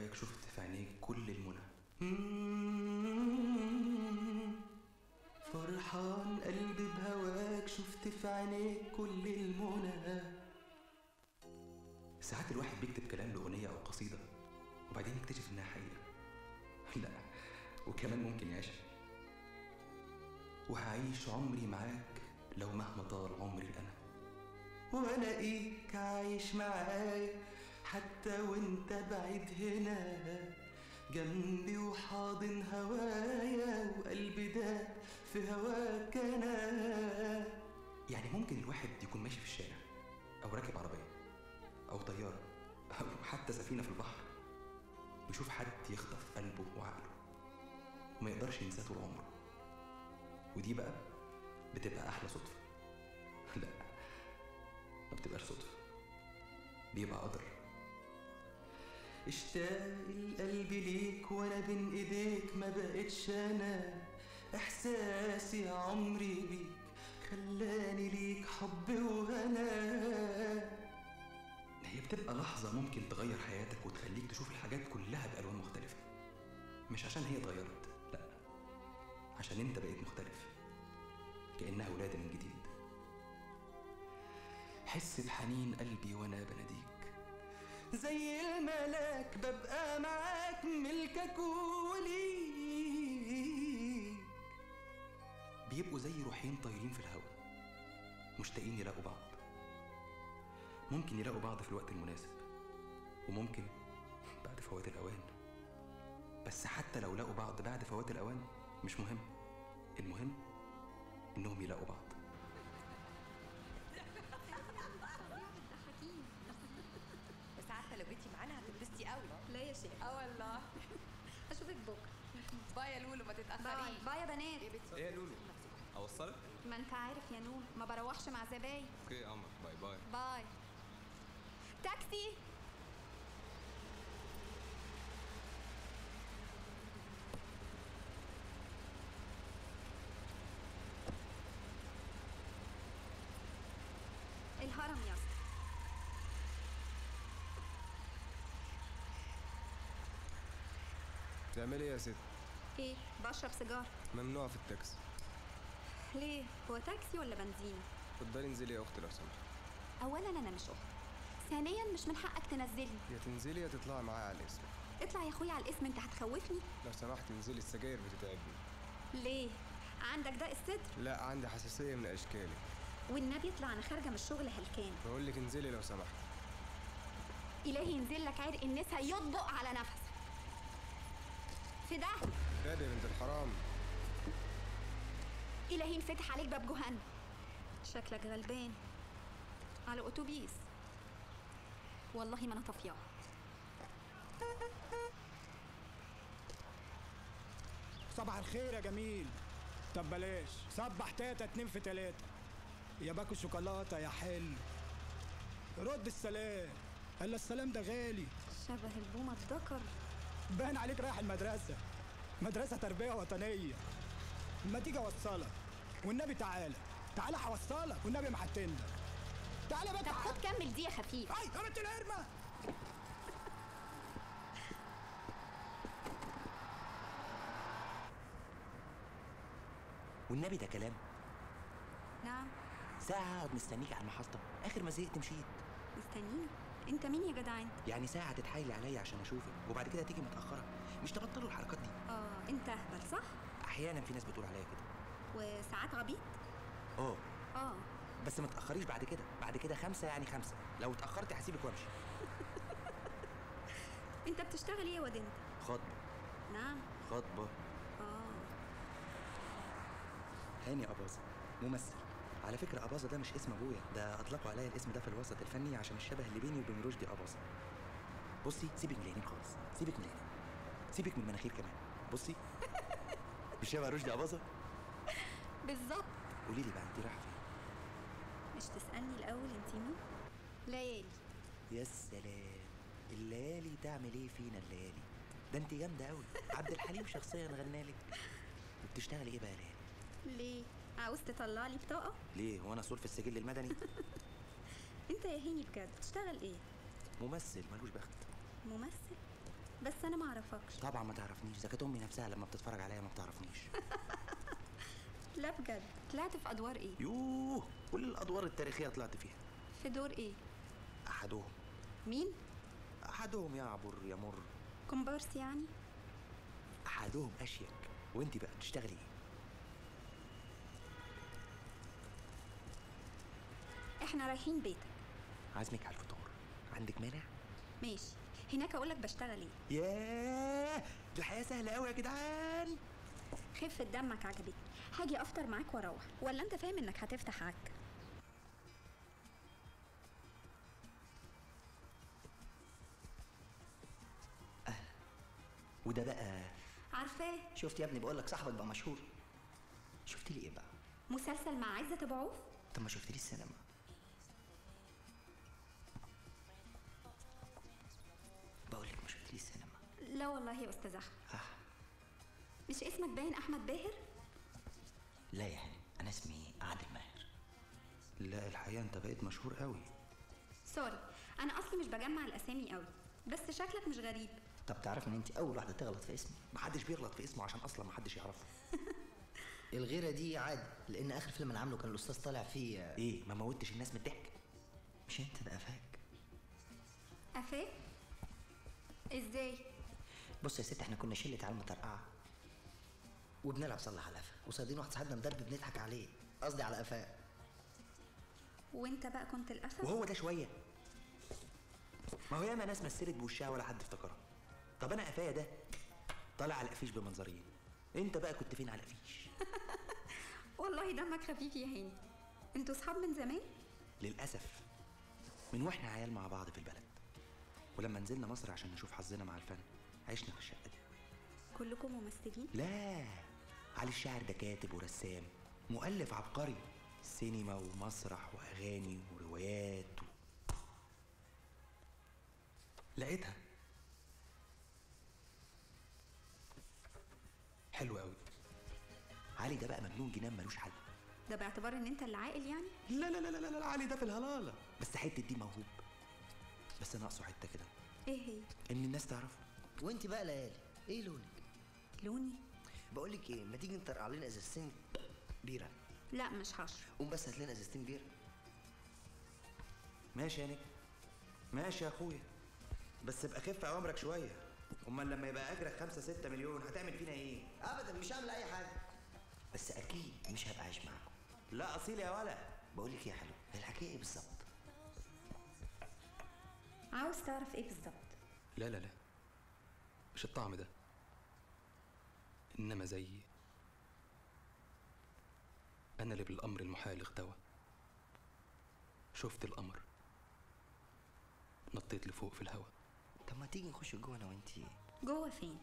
بهواك شفت في عينيك كل المنى فرحان قلبي بهواك شفت في عينيك كل المنى ساعات الواحد بيكتب كلام لأغنية أو قصيدة وبعدين يكتشف إنها حقيقة لا وكمان ممكن يعيشها وهعيش عمري معاك لو مهما طال عمري أنا وألاقيك عايش معايا حتى وانت بعيد هنا جنبي وحاضن هوايا وقلبي ده في هواك انا يعني ممكن الواحد يكون ماشي في الشارع او راكب عربيه او طياره او حتى سفينه في البحر ويشوف حد يخطف قلبه وعقله وما يقدرش ينساه طول عمره ودي بقى بتبقى احلى صدفه لا ما بتبقاش صدفه بيبقى قدر اشتاق القلب ليك وانا بين ايديك ما بقتش انا احساسي يا عمري بيك خلاني ليك حب وهنا هي بتبقى لحظة ممكن تغير حياتك وتخليك تشوف الحاجات كلها بألوان مختلفة مش عشان هي اتغيرت لا عشان انت بقيت مختلف كأنها ولادة من جديد حس بحنين قلبي وانا بناديك زي الملاك ببقى معاك ملكك وليك بيبقوا زي روحين طايرين في الهواء مشتاقين يلاقوا بعض ممكن يلاقوا بعض في الوقت المناسب وممكن بعد فوات الأوان بس حتى لو لقوا بعض بعد فوات الأوان مش مهم المهم إنهم يلاقوا بعض بس عارفه لو جيتي معانا هتتبسطي قوي لا يا شيخ اه والله اشوفك بكره باي يا لولو ما باي تتاخريش باي يا بنات ايه يا لولو اوصلك ما انت عارف يا نور ما بروحش مع زباين اوكي يا قمر باي باي باي تاكسي الهرم يا اسطى تعملي ايه يا ست ايه بشرب سيجاره ممنوع في التاكسي ليه هو تاكسي ولا بنزين اتفضلي انزلي يا اختي لو سمحت اولا انا مش اخت ثانيا مش من حقك تنزلني يا تنزلي يا تطلعي معايا على الاسم اطلع يا اخويا على الاسم انت هتخوفني لو سمحت انزلي السجاير بتتعبني ليه عندك داء الصدر لا عندي حساسيه من اشكالي والنبي يطلع انا خارجه من الشغل هلكان بقول لك انزلي لو سمحت الهي ينزل لك عرق النسا يطبق على نفسك في ده باب يا بنت الحرام الهي ينفتح عليك باب جهنم شكلك غلبان على اتوبيس والله ما انا طافياه صباح الخير يا جميل طب بلاش صبح تاتا اتنين في تلاتة يا باكو شوكولاتة يا حلو رد السلام الا السلام ده غالي شبه البومه الذكر باين عليك رايح المدرسة مدرسة تربية وطنية ما تيجي اوصلك والنبي تعالى تعالى هوصلك والنبي ما هتندم تعالى بقى طب تعالى خد كمل دي يا خفيف اي قامت الهرمة والنبي ده كلام نعم ساعة اقعد مستنيك على المحطة آخر ما زهقت مشيت مستنيني انت مين يا جدع انت يعني ساعة تتحايلي عليا عشان أشوفك وبعد كده تيجي متأخرة مش تبطلوا الحركات دي اه انت اهبل صح أحيانا في ناس بتقول عليا كده وساعات عبيط اه اه بس ما تأخريش بعد كده بعد كده خمسة يعني خمسة لو اتأخرت هسيبك وامشي انت بتشتغل ايه يا واد انت خطبة نعم خطبة اه هاني أباظة ممثل على فكرة أباظة ده مش اسم أبويا ده أطلقوا عليا الاسم ده في الوسط الفني عشان الشبه اللي بيني وبين رشدي أباظة بصي سيبك من العينين خالص سيبك من العينين سيبك من المناخير كمان بصي مش شبه رشدي أباظة بالظبط قولي لي بقى أنت رايحة فين مش تسالني الاول انت مين ليالي يا سلام الليالي تعمل ايه فينا الليالي ده انت جامده قوي عبد الحليم شخصيا غنالك وبتشتغلي ايه بقى يا ليالي ليه عاوز تطلع لي بطاقه ليه هو انا صور في السجل المدني انت يا هيني بجد بتشتغل ايه ممثل ملوش بخت ممثل بس انا ما اعرفكش طبعا ما تعرفنيش اذا كانت امي نفسها لما بتتفرج عليا ما بتعرفنيش لا بجد طلعت في ادوار ايه يوه كل الادوار التاريخيه طلعت فيها في دور ايه احدهم مين احدهم يعبر يمر كومبارس يعني احدهم اشيك وانت بقى بتشتغلي ايه احنا رايحين بيتك عازمك على الفطار عندك مانع ماشي هناك اقولك بشتغل ايه ياه دي الحياه سهله قوي يا جدعان خفة دمك عجبتني هاجي افطر معاك واروح ولا انت فاهم انك هتفتح عك وده بقى عارفاه شفت يا ابني بقول لك صاحبك بقى مشهور شفت لي ايه بقى مسلسل مع عزة ابو عوف طب ما شفت لي السينما بقول لك ما شفت لي السينما لا والله يا استاذ احمد اه مش اسمك باين احمد باهر لا يا هاني انا اسمي عادل ماهر لا الحقيقه انت بقيت مشهور قوي سوري انا اصلي مش بجمع الاسامي قوي بس شكلك مش غريب طب تعرف ان انت اول واحده تغلط في اسمي محدش بيغلط في اسمه عشان اصلا محدش يعرفه الغيره دي عادي لان اخر فيلم انا عامله كان الاستاذ طالع فيه آه، ايه ما موتش الناس من الضحك مش انت ده قفاك افاه ازاي بص يا ست احنا كنا شله عيال مطرقعه وبنلعب صلح على قفا وصيادين واحد صاحبنا مدرب بنضحك عليه قصدي على قفاه وانت بقى كنت القفا وهو ده شويه ما هو ياما ناس مثلت بوشها ولا حد افتكرها طب انا قفايا ده طالع على القفيش بمنظرين انت بقى كنت فين على القفيش والله دمك خفيف يا هاني انتوا صحاب من زمان للاسف من واحنا عيال مع بعض في البلد ولما نزلنا مصر عشان نشوف حظنا مع الفن عشنا في الشقه دي كلكم ممثلين لا علي الشاعر ده كاتب ورسام مؤلف عبقري سينما ومسرح واغاني وروايات و... لقيتها حلو قوي علي ده بقى مجنون جنان ملوش حل ده باعتبار ان انت اللي عاقل يعني لا لا لا لا لا علي ده في الهلاله بس حته دي موهوب بس ناقصه حته كده ايه هي ان الناس تعرفه وانت بقى ليالي ايه لونك لوني بقول لك ايه ما تيجي نطرقع لنا ازازتين بيره لا مش هشرب قوم بس هات لنا ازازتين بيره ماشي يا نجم ماشي يا اخويا بس ابقى خف اوامرك شويه امال لما يبقى اجرك خمسة ستة مليون هتعمل فينا ايه ابدا مش هعمل اي حاجه بس اكيد مش هبقى عايش معاكم لا اصيل يا ولا بقول لك ايه يا حلو هي الحكايه ايه بالظبط عاوز تعرف ايه بالظبط لا لا لا مش الطعم ده إنما زي أنا اللي بالأمر المحال اغتوى شفت القمر نطيت لفوق في الهوا طب ما تيجي نخش جوه انا وانتي جوه فين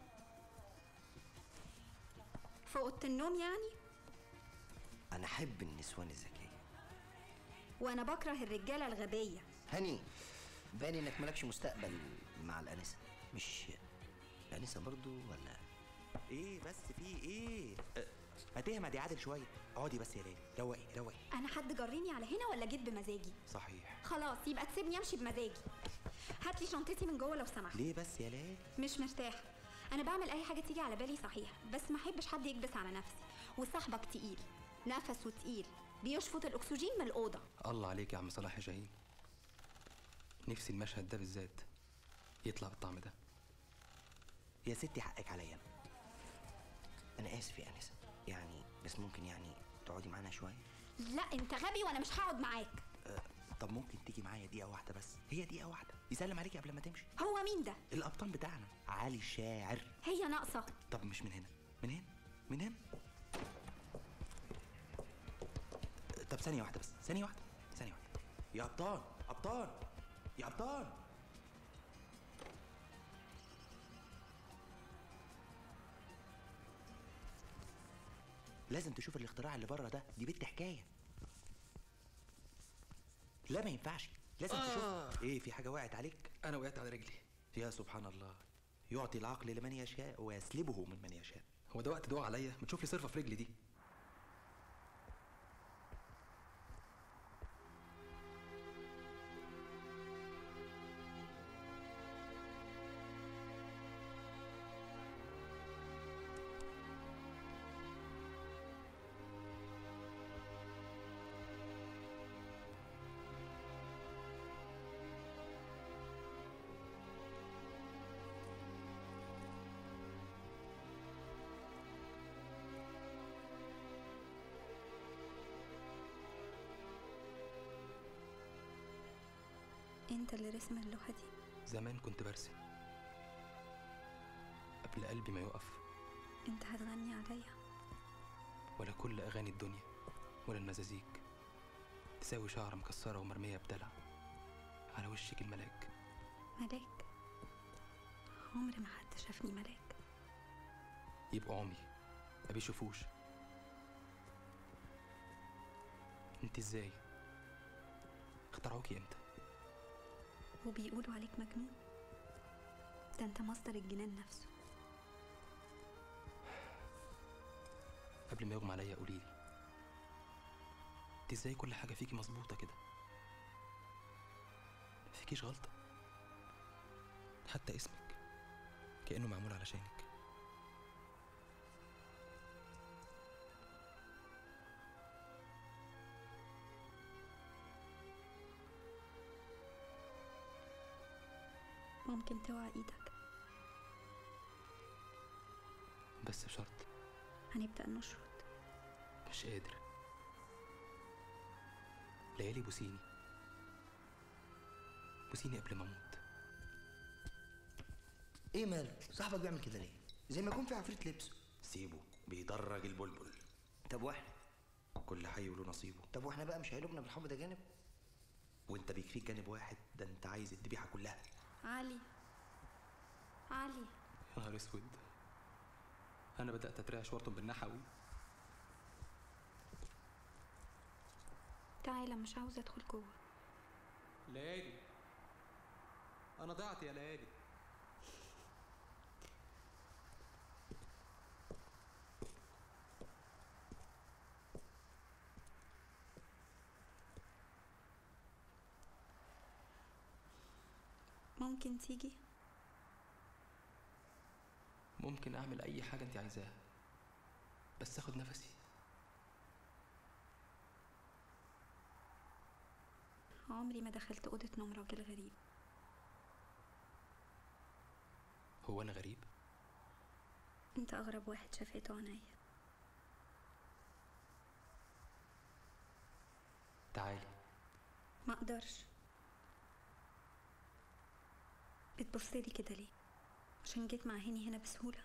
في اوضه النوم يعني انا احب النسوان الذكيه وانا بكره الرجاله الغبيه هاني باين انك مالكش مستقبل مع الانسه مش الانسه برضو ولا ايه بس في ايه أه، هتهمد يا عادل شويه اقعدي بس يا ليلى روقي روقي انا حد جريني على هنا ولا جيت بمزاجي صحيح خلاص يبقى تسيبني امشي بمزاجي هات لي شنطتي من جوه لو سمحت ليه بس يا ليلى مش مرتاحه انا بعمل اي حاجه تيجي على بالي صحيح بس ما احبش حد يكبس على نفسي وصاحبك تقيل نفسه تقيل بيشفط الاكسجين من الاوضه الله عليك يا عم صلاح يا شاهين نفسي المشهد ده بالذات يطلع بالطعم ده يا ستي حقك عليا أنا. انا اسف يا انسه يعني بس ممكن يعني تقعدي معانا شويه لا انت غبي وانا مش هقعد معاك أه، طب ممكن تيجي معايا دقيقه واحده بس هي دقيقه واحده يسلم عليكي قبل ما تمشي هو مين ده القبطان بتاعنا علي الشاعر هي ناقصه طب مش من هنا من هنا من هنا طب ثانية واحدة بس ثانية واحدة ثانية واحدة يا قبطان قبطان يا قبطان لازم تشوف الاختراع اللي بره ده دي بنت حكاية لا ما ينفعش لازم تشوف ايه في حاجة وقعت عليك أنا وقعت على رجلي يا سبحان الله يعطي العقل لمن يشاء ويسلبه ممن يشاء هو ده وقت دعاء عليا ما تشوف لي صرفة في رجلي دي انت اللي رسم اللوحة دي زمان كنت برسم قبل قلبي ما يقف انت هتغني عليا ولا كل أغاني الدنيا ولا المزازيك تساوي شعرة مكسرة ومرمية بدلع على وشك الملاك ملاك عمر ما حد شافني ملاك يبقوا عمي ما بيشوفوش انت ازاي اخترعوكي امتى وبيقولوا عليك مجنون ده انت مصدر الجنان نفسه قبل ما يغمى عليا قوليلي انت ازاي كل حاجة فيكي مظبوطة كده مفيكيش غلطة حتى اسمك كأنه معمول علشانك ممكن توعى ايدك بس بشرط هنبدأ نشرد مش قادر ليالي بوسيني بوسيني قبل ما اموت ايه ماله صاحبك بيعمل كده ليه زي ما يكون في عفريت لبسه سيبه بيدرج البلبل طب واحنا كل حي وله نصيبه طب واحنا بقى مش هيلومنا بالحب ده جانب وانت بيكفيك جانب واحد ده انت عايز الذبيحه كلها علي علي يا نهار اسود انا بدات اترعش وارطم بالنحوي تعالى مش عاوزة ادخل جوه ليالي انا ضعت يا ليالي ممكن تيجي ممكن اعمل اي حاجه انت عايزاها بس اخد نفسي عمري ما دخلت أوضة نوم راجل غريب هو انا غريب انت أغرب واحد شافته عينيا تعالي ما اقدرش بتبصلي كده ليه عشان جيت مع هاني هنا بسهولة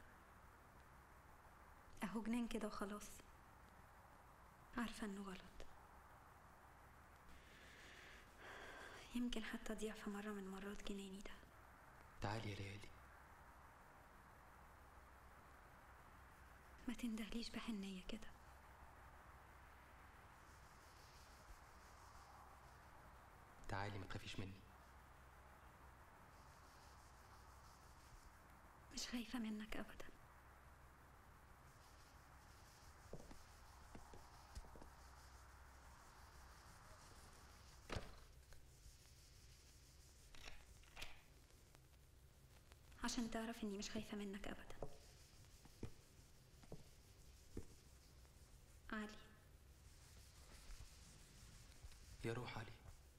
اهو جنان كده وخلاص عارفة انه غلط يمكن حتى اضيع في مرة من مرات جناني ده تعالي يا ليالي ما تندهليش بحنية كده تعالي ما تخافيش مني مش خايفة منك أبدا عشان تعرف إني مش خايفة منك أبدا علي يا روح علي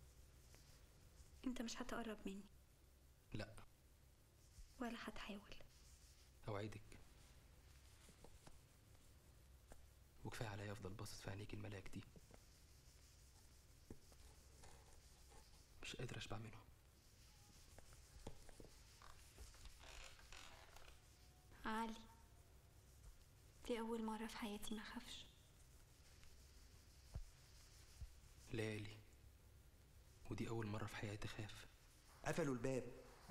أنت مش هتقرب مني لا ولا هتحاول اوعدك وكفايه عليا افضل باصص في عينيك الملاك دي مش قادر اشبع منهم علي دي أول مرة في حياتي ما خافش ليالي ودي اول مره في حياتي خاف قفلوا الباب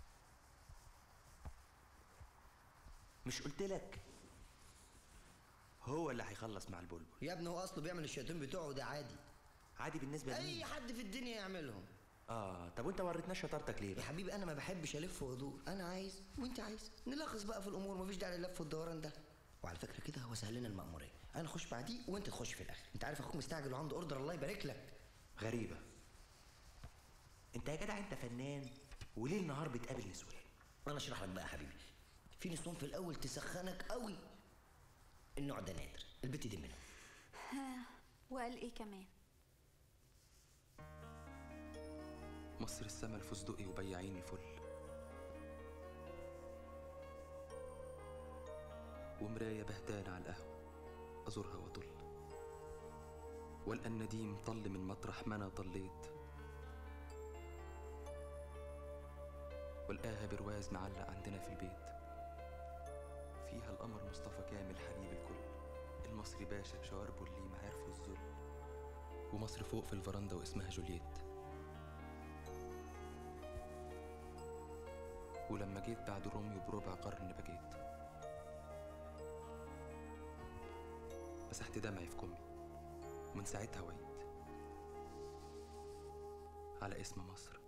مش قلت لك هو اللي هيخلص مع البلبل يا ابني هو اصله بيعمل الشياطين بتوعه ده عادي عادي بالنسبه اي لي حد في الدنيا يعملهم اه طب وانت ما وريتناش شطارتك ليه يا بقى حبيبي انا ما بحبش الف وادور انا عايز وانت عايز نلخص بقى في الامور مفيش داعي للف والدوران ده وعلى فكره كده هو سهل لنا المأمورية انا اخش بعديه وانت تخش في الاخر انت عارف اخوك مستعجل وعنده اوردر الله يبارك لك غريبه انت يا جدع انت فنان وليل نهار بتقابل نسوان انا اشرح لك بقى يا حبيبي في نسوان في الاول تسخنك قوي النوع ده نادر البت دي منهم وقال إيه كمان مصر السما الفستقي وبياعين الفل ومراية بهتانة على القهوة أزورها وأطل والقى النديم طل من مطرح ما أنا طليت ولقاها برواز معلق عندنا في البيت فيها القمر مصطفى كامل حبيب الكل المصري باشا بشواربه اللي ما عرفوا الذل ومصر فوق في الفرندا واسمها جولييت ولما جيت بعد روميو بربع قرن بجيت مسحت دمعي في كمي ومن ساعتها وعيت على اسم مصر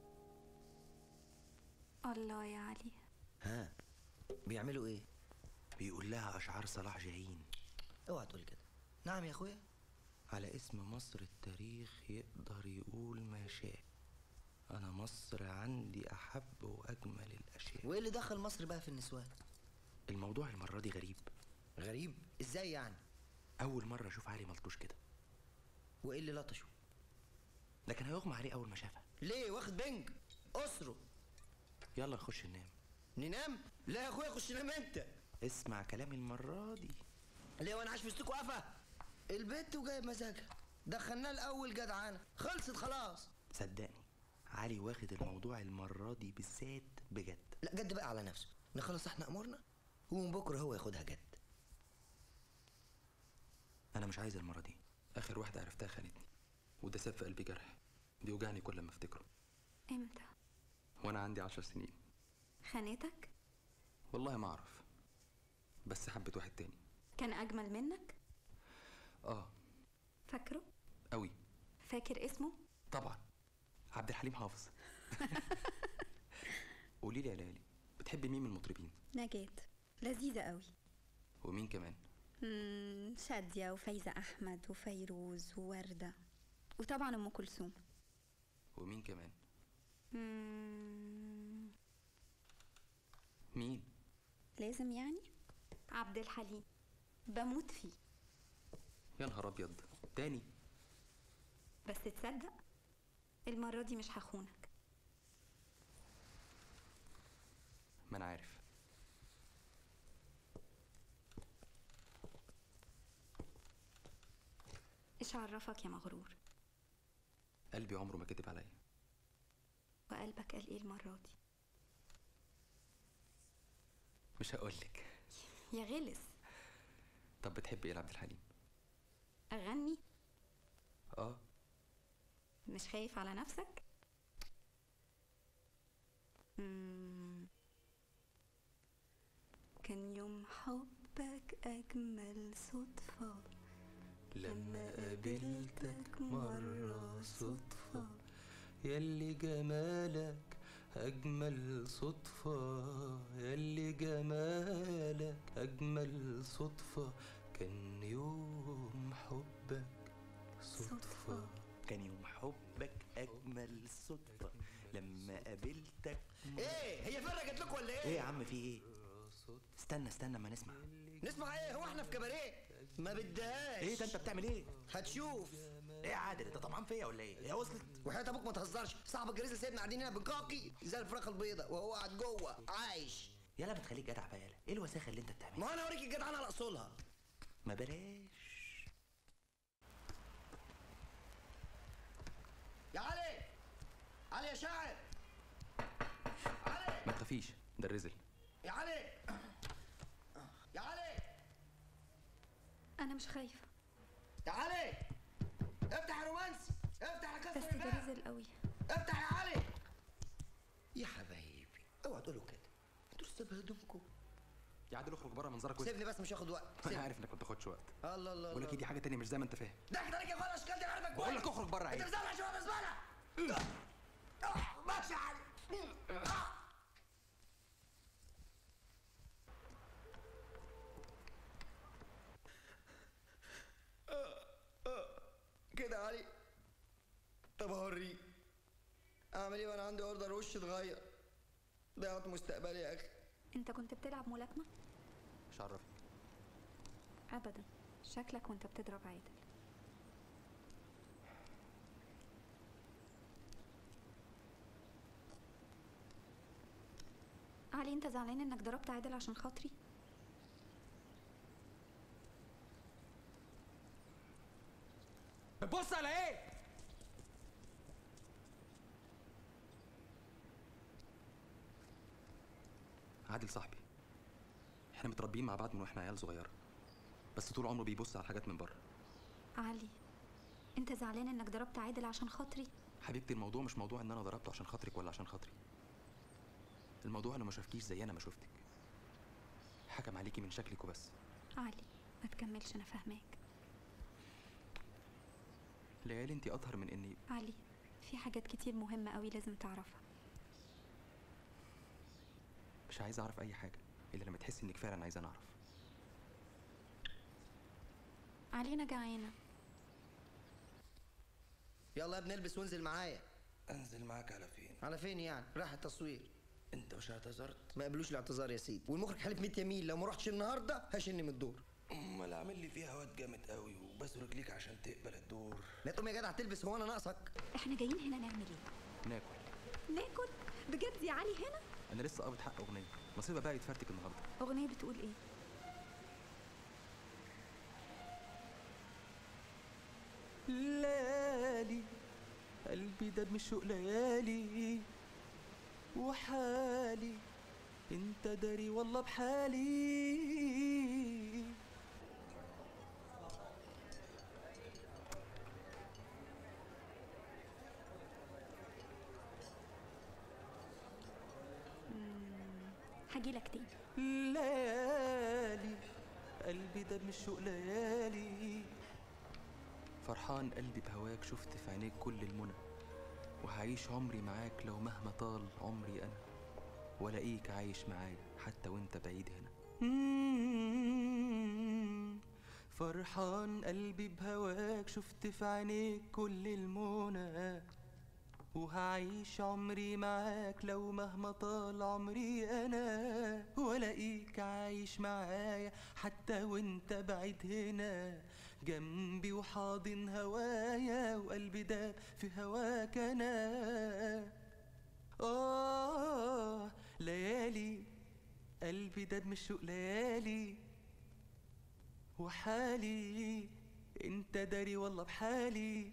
الله يا علي ها بيعملوا ايه بيقول لها اشعار صلاح جاهين اوعى تقول كده نعم يا اخويا على اسم مصر التاريخ يقدر يقول ما شاء انا مصر عندي احب واجمل الاشياء وايه اللي دخل مصر بقى في النسوان الموضوع المره دي غريب غريب ازاي يعني اول مره اشوف علي ملطوش كده وايه اللي لطشه ده كان هيغمى عليه اول ما شافها ليه واخد بنج اسره يلا نخش ننام ننام لا يا اخويا خش نام انت اسمع كلامي المره دي ليه وانا عايش في وسطكوا قفا البت وجايب مزاجها دخلناه الاول جدعانه خلصت خلاص صدقني علي واخد الموضوع المره دي بالذات بجد لا جد بقى على نفسه نخلص احنا امورنا ومن بكره هو ياخدها جد انا مش عايز المره دي اخر واحده عرفتها خانتني وده ساب في قلبي جرح بيوجعني كل ما افتكره امتى وانا عندي عشر سنين خانتك والله ما اعرف بس حبت واحد تاني كان اجمل منك اه فاكره قوي فاكر اسمه طبعا عبد الحليم حافظ قولي لي يا ليالي بتحبي مين من المطربين نجاة لذيذة قوي ومين كمان مم، شادية وفايزة أحمد وفيروز ووردة وطبعا أم كلثوم ومين كمان مم، مين لازم يعني عبد الحليم بموت فيه يا نهار ابيض تاني بس تصدق المرة دي مش هخونك ما انا عارف ايش عرفك يا مغرور قلبي عمره ما كدب عليا وقلبك قال ايه المرة دي مش هقولك يا غلس طب بتحبي ايه لعبد الحليم أغني اه مش خايف على نفسك مم. كان يوم حبك أجمل صدفة لما قابلتك مرة صدفة ياللي جمالك أجمل صدفة ياللي جمالك أجمل صدفة كان يوم حبك صدفة كان يوم حبك اجمل صدفه لما قابلتك ايه هي فرقت جات لكم ولا ايه ايه يا عم في ايه استنى استنى ما نسمع نسمع ايه هو احنا في كباريه ما بدهاش ايه ده انت بتعمل ايه هتشوف ايه يا عادل انت طمعان فيا ولا ايه هي وصلت وحياة ابوك ما تهزرش صاحبك جريزة سيبنا قاعدين هنا بنقاقي زي الفراخ البيضاء وهو قاعد جوه عايش يلا بتخليك جدع بقى يالا ايه الوساخه اللي انت بتعملها ما انا اوريك الجدعانه على اصولها ما بلاش يا علي علي يا شاعر علي ما تخافيش ده الرزل يا علي يا علي أنا مش خايفة يا علي افتح يا رومانسي افتح يا بس كسر ده الباب رزل قوي افتح يا علي يا حبايبي اوعى تقولوا كده انتوا لسه بهدومكم يا عادل اخرج بره منظرك وسخ سيبني بس مش هاخد وقت انا سيبني. عارف انك ما تاخدش وقت الله الله الله بقول لك إيه، دي حاجه تانية مش زي ما انت فاهم ضحك عليك يا اخويا الاشكال دي عارفك بقول لك اخرج بره انت عيب بتزعل شويه بالزباله ماشي يا علي آه. كده يا علي طب هوريك اعمل ايه وانا عندي اوردر وش اتغير ضيعت مستقبلي يا اخي أنت كنت بتلعب ملاكمة؟ مش عرفني أبدا شكلك وأنت بتضرب عادل علي أنت زعلان إنك ضربت عادل عشان خاطري؟ بص على ايه عادل صاحبي احنا متربيين مع بعض من واحنا عيال صغيره بس طول عمره بيبص على الحاجات من بره علي انت زعلان انك ضربت عادل عشان خاطري حبيبتي الموضوع مش موضوع ان انا ضربته عشان خاطرك ولا عشان خاطري الموضوع انه ما شافكيش زي انا ما شفتك حكم عليكي من شكلك وبس علي ما تكملش انا فاهماك ليالي انت اطهر من اني علي في حاجات كتير مهمة قوي لازم تعرفها مش عايز اعرف اي حاجه الا لما تحسي انك فعلا عايزه اعرف علي انا جعانة يلا يا ابني البس وانزل معايا انزل معاك على فين على فين يعني رايح التصوير انت مش اعتذرت ما قبلوش الاعتذار يا سيدي والمخرج حلف 100 يمين لو ما رحتش النهارده هشني من الدور امال عامل لي فيها واد جامد قوي وبسرق ليك عشان تقبل الدور لا تقوم يا جدع تلبس هو انا ناقصك احنا جايين هنا نعمل ايه ناكل ناكل بجد يا علي هنا انا لسه قابض حق اغنيه نصيبها بقى يتفرتك النهارده اغنية بتقول ايه ليالي قلبي ده بمشوق ليالي وحالي انت داري والله بحالي هجيلك تاني ليالي قلبي ده بمشوق ليالي فرحان قلبي بهواك شفت في عينيك كل المنى وهعيش عمري معاك لو مهما طال عمري انا والاقيك عايش معايا حتى وانت بعيد هنا مم. فرحان قلبي بهواك شفت في عينيك كل المنى وهعيش عمري معاك لو مهما طال عمري انا والاقيك عايش معايا حتى وانت بعيد هنا جنبي وحاضن هوايا وقلبي ده في هواك انا آه ليالي قلبي ده بمشوق ليالي وحالي انت داري والله بحالي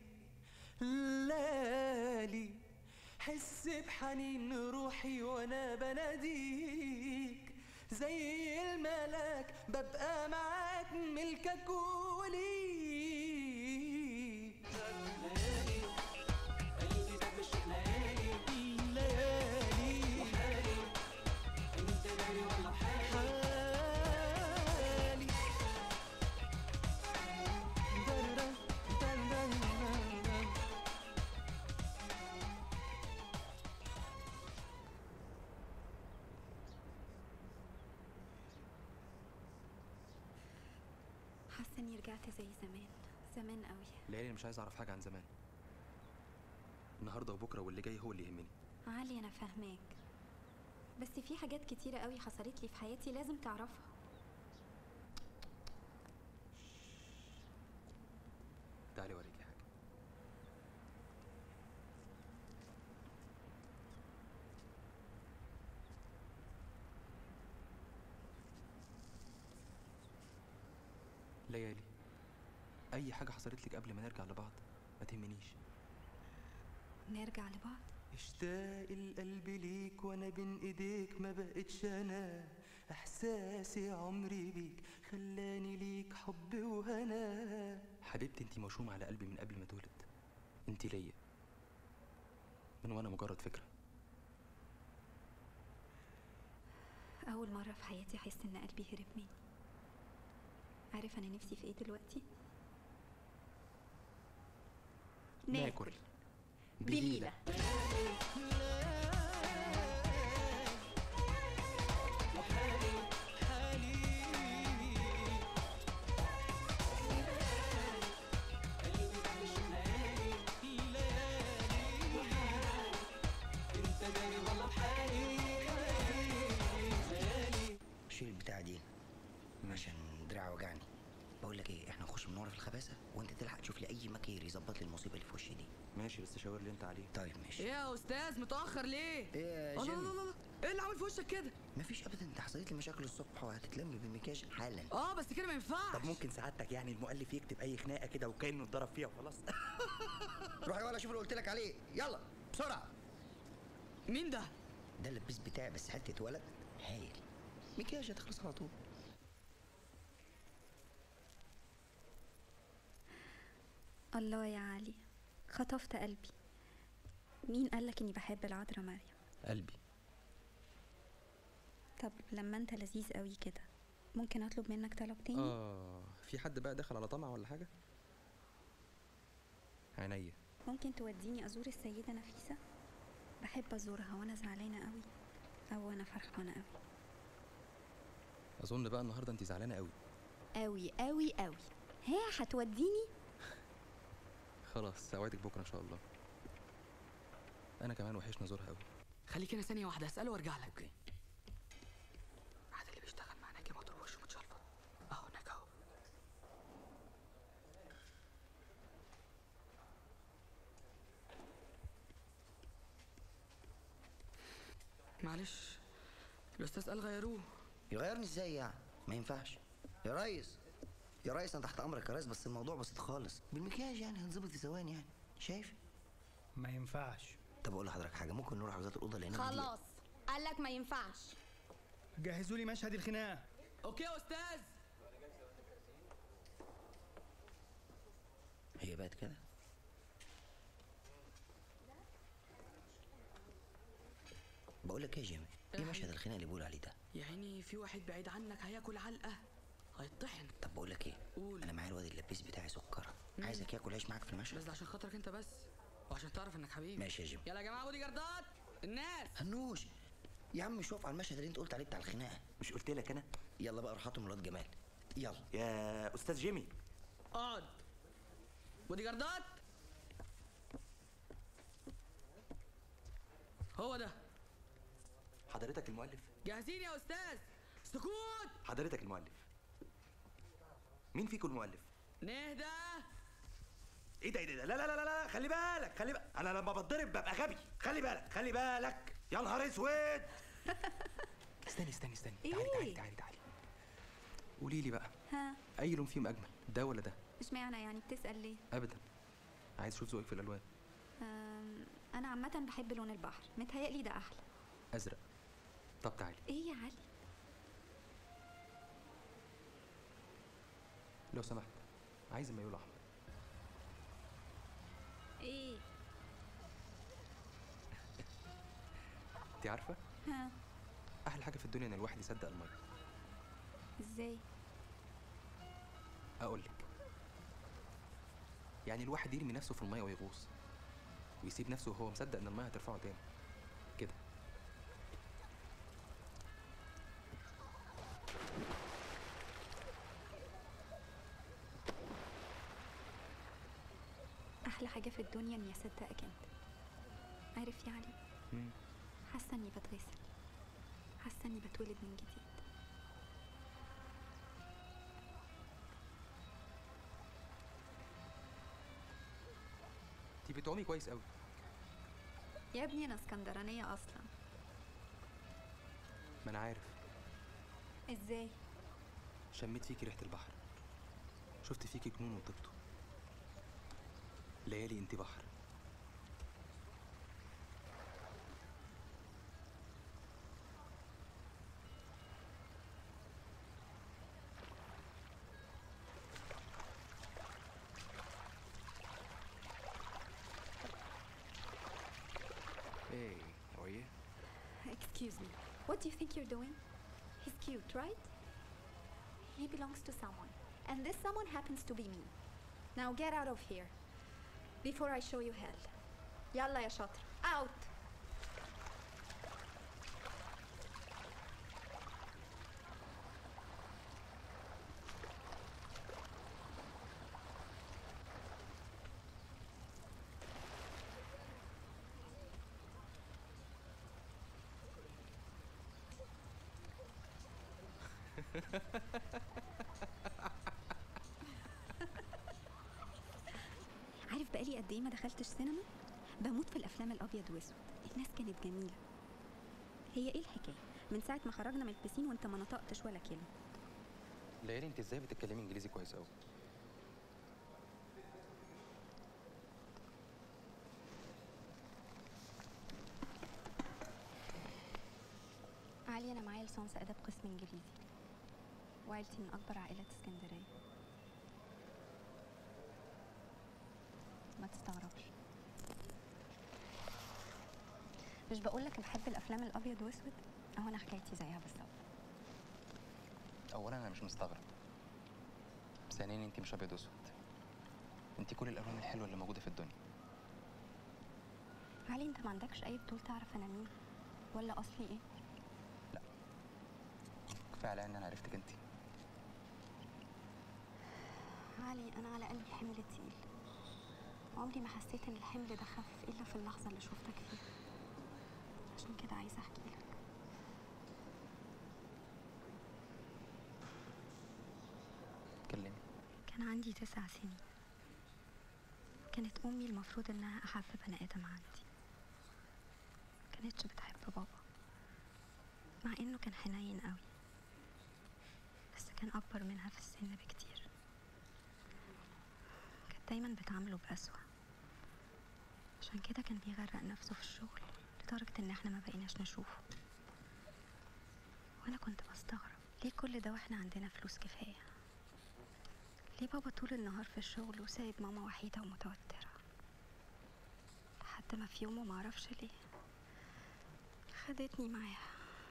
ليالي حس بحنين روحي وانا بناديك زي الملاك ببقى معاك ملكك وليك ليالي قلبي ده مش ليالي ليالي وحالي انت داري والله بحالي دررم دررم حاسة اني رجعت زي زمان زمان قوي ليالي انا مش عايز اعرف حاجه عن زمان النهارده وبكره واللي جاي هو اللي يهمني علي انا فاهماك بس في حاجات كتيرة قوي حصلت لي في حياتي لازم تعرفها تعالي اوريكي حاجه ليالي اي حاجه حصلت لك قبل ما نرجع لبعض ما تهمنيش نرجع لبعض اشتاق القلب ليك وانا بين ايديك ما بقتش انا احساسي عمري بيك خلاني ليك حب وهنا حبيبتي انتي موشومه على قلبي من قبل ما اتولد انتي ليا من وانا مجرد فكره أول مرة في حياتي أحس إن قلبي هرب مني عارف أنا نفسي في إيه دلوقتي؟ ناكل بليلة شيل البتاع دي عشان دراعي وجعني بقول لك ايه احنا نخش من ورا في الخباثه وانت تلحق تشوف لي اي مكير يظبط لي المصيبه اللي في وشي دي ماشي بس شاور لي انت عليه طيب ماشي ايه يا استاذ متاخر ليه ايه يا الله جيمي الله الله ايه اللي عامل في وشك كده مفيش ابدا انت حصلت لي مشاكل الصبح وهتتلم بالمكياج حالا اه بس كده ما ينفعش طب ممكن سعادتك يعني المؤلف يكتب اي خناقه كده وكانه اتضرب فيها وخلاص روح يا ولا شوف اللي قلت لك عليه يلا بسرعه مين ده ده اللبيس بتاعي بس حته ولد هايل مكياج هتخلص على طول الله يا علي خطفت قلبي مين قالك اني بحب العذراء مريم قلبي طب لما انت لذيذ قوي كده ممكن اطلب منك طلب تاني اه في حد بقى داخل على طمع ولا حاجه عينيا ممكن توديني ازور السيده نفيسه بحب ازورها وانا زعلانه قوي او وانا فرحانه قوي اظن بقى النهارده انت زعلانه قوي قوي قوي قوي ها هتوديني خلاص اوعدك بكره ان شاء الله انا كمان وحشني ازورها قوي خليك هنا ثانيه واحده اساله وارجع لك اوكي اللي بيشتغل مع ناجي موتور وشه متشلفط اهو هناك اهو معلش الاستاذ قال غيروه يغيرني ازاي يعني ما ينفعش يا ريس يا ريس انا تحت امرك يا ريس بس الموضوع بسيط خالص بالمكياج يعني هنظبط في ثواني يعني شايف ما ينفعش طب اقول لحضرتك حاجه ممكن نروح حجزات الاوضه اللي هناك دي؟ خلاص قالك ما ينفعش جهزوا لي مشهد الخناقه اوكي يا استاذ هي بقت كده بقول لك ايه يا جيمي ايه مشهد الخناقه اللي بقول عليه ده يا عيني في واحد بعيد عنك هياكل علقه هيطحن طب بقول لك ايه قول. انا معايا الواد اللبيس بتاعي سكره عايزك ياكل عيش معاك في المشهد بس ده عشان خاطرك انت بس وعشان تعرف انك حبيبي ماشي يا جيمي يلا يا جماعه بودي جاردات الناس هنوش يا عم شوف على المشهد اللي انت قلت عليه بتاع الخناقه مش قلت لك انا يلا بقى روح هاتوا من الواد جمال يلا يا استاذ جيمي اقعد بودي جاردات هو ده حضرتك المؤلف جاهزين يا استاذ سكوت حضرتك المؤلف مين فيكم المؤلف نهدى ايه ده ايه ده لا لا لا لا لا خلي بالك خلي بالك انا لما بتضرب ببقى غبي خلي بالك خلي بالك يا نهار اسود استني استني استني تعالي تعالي إيه؟ تعالي تعالي قولي لي بقى ها اي لون فيهم اجمل ده ولا ده اشمعنى يعني بتسال ليه ابدا عايز اشوف ذوقك في الالوان أم، انا عامه بحب لون البحر متهيألي ده احلى ازرق طب تعالي ايه يا علي لو سمحت عايز المايول احمر ايه انت عارفه ها احلى حاجه في الدنيا ان الواحد يصدق الميه ازاي اقول لك يعني الواحد يرمي نفسه في الميه ويغوص ويسيب نفسه وهو مصدق ان الميه هترفعه تاني كده احلى حاجه في الدنيا اني اصدقك انت عارف يا علي مم. حاسه اني بتغسل حاسه اني بتولد من جديد انت بتعومي كويس قوي يا ابني انا اسكندرانيه اصلا ما انا عارف ازاي شميت فيكي ريحه البحر شفت فيكي جنون وطبته ليالي انت بحر Hey, how are you? Excuse me. What do you think you're doing? He's cute, right? He belongs to someone. And this someone happens to be me. Now get out of here. Before I show you hell. Yalla ya شاطر. Out! عارف بقالي قد ايه ما دخلتش سينما بموت في الافلام الابيض واسود الناس كانت جميله هي ايه الحكايه من ساعه ما خرجنا من البسين وانت ما نطقتش ولا كلمه ليالي انت ازاي بتتكلمي انجليزي كويس قوي علي علي انا معايا لسانس اداب قسم انجليزي وعيلتي من اكبر عائلات اسكندريه ما تستغربش مش بقولك بحب الافلام الابيض واسود اهو انا حكايتي زيها بالظبط اولا انا مش مستغرب ثانيا انت مش ابيض واسود انت كل الالوان الحلوه اللي موجوده في الدنيا علي انت ما عندكش اي فضول تعرف انا مين ولا اصلي ايه كفايه عليا ان انا عرفتك انت علي انا على قلبي حمل تقيل عمري ما حسيت ان الحمل ده خف الا في اللحظه اللي شفتك فيها عشان كده عايزه احكي لك اتكلمي كان عندي تسع سنين كانت امي المفروض انها احب بني ادم عندي كانتش بتحب بابا مع انه كان حنين قوي بس كان اكبر منها في السن بكتير كانت دايما بتعامله بأسوأ عشان كده كان بيغرق نفسه في الشغل لدرجة ان احنا ما بقيناش نشوفه وانا كنت بستغرب ليه كل ده واحنا عندنا فلوس كفاية ليه بابا طول النهار في الشغل وسايب ماما وحيدة ومتوترة لحد ما في يوم ومعرفش ليه خدتني معاها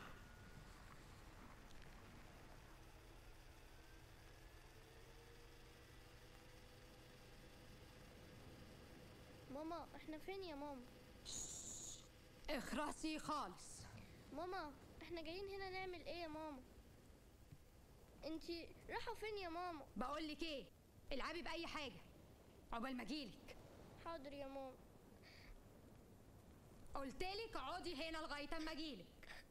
ماما احنا فين يا ماما اخرسي خالص ماما احنا جايين هنا نعمل ايه يا ماما انتي رايحه فين يا ماما بقول لك ايه العبي باي حاجه عقبال ما اجيلك حاضر يا ماما قلت لك اقعدي هنا لغايه اما اجيلك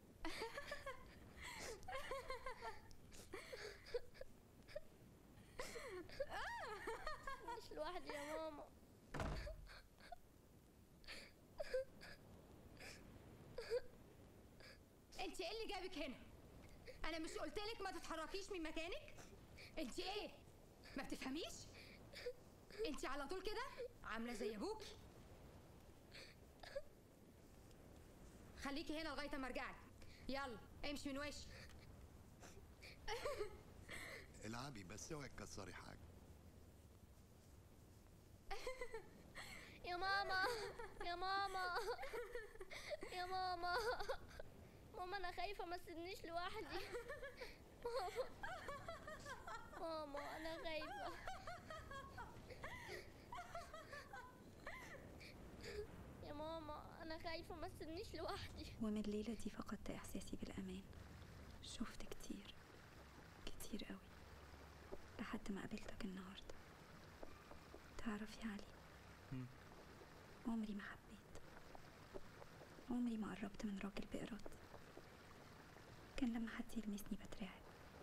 مش لوحدي يا ماما انت ايه اللي جابك هنا انا مش قلت لك ما تتحركيش من مكانك انت ايه ما بتفهميش انت على طول كده عامله زي ابوكي خليكي هنا لغايه اما ارجعلك يلا امشي من وشي العبي بس اوعي تكسري حاجه يا ماما يا ماما يا ماما ماما انا خايفه ما تسيبنيش لوحدي ماما ماما انا خايفه يا ماما انا خايفه ما تسيبنيش لوحدي ومن الليلة دي فقدت إحساسي بالأمان شفت كتير كتير قوي لحد ما قابلتك النهاردة تعرف يا علي مم. عمري ما حبيت عمري ما قربت من راجل بإرادتي كان لما حد يلمسني بترعب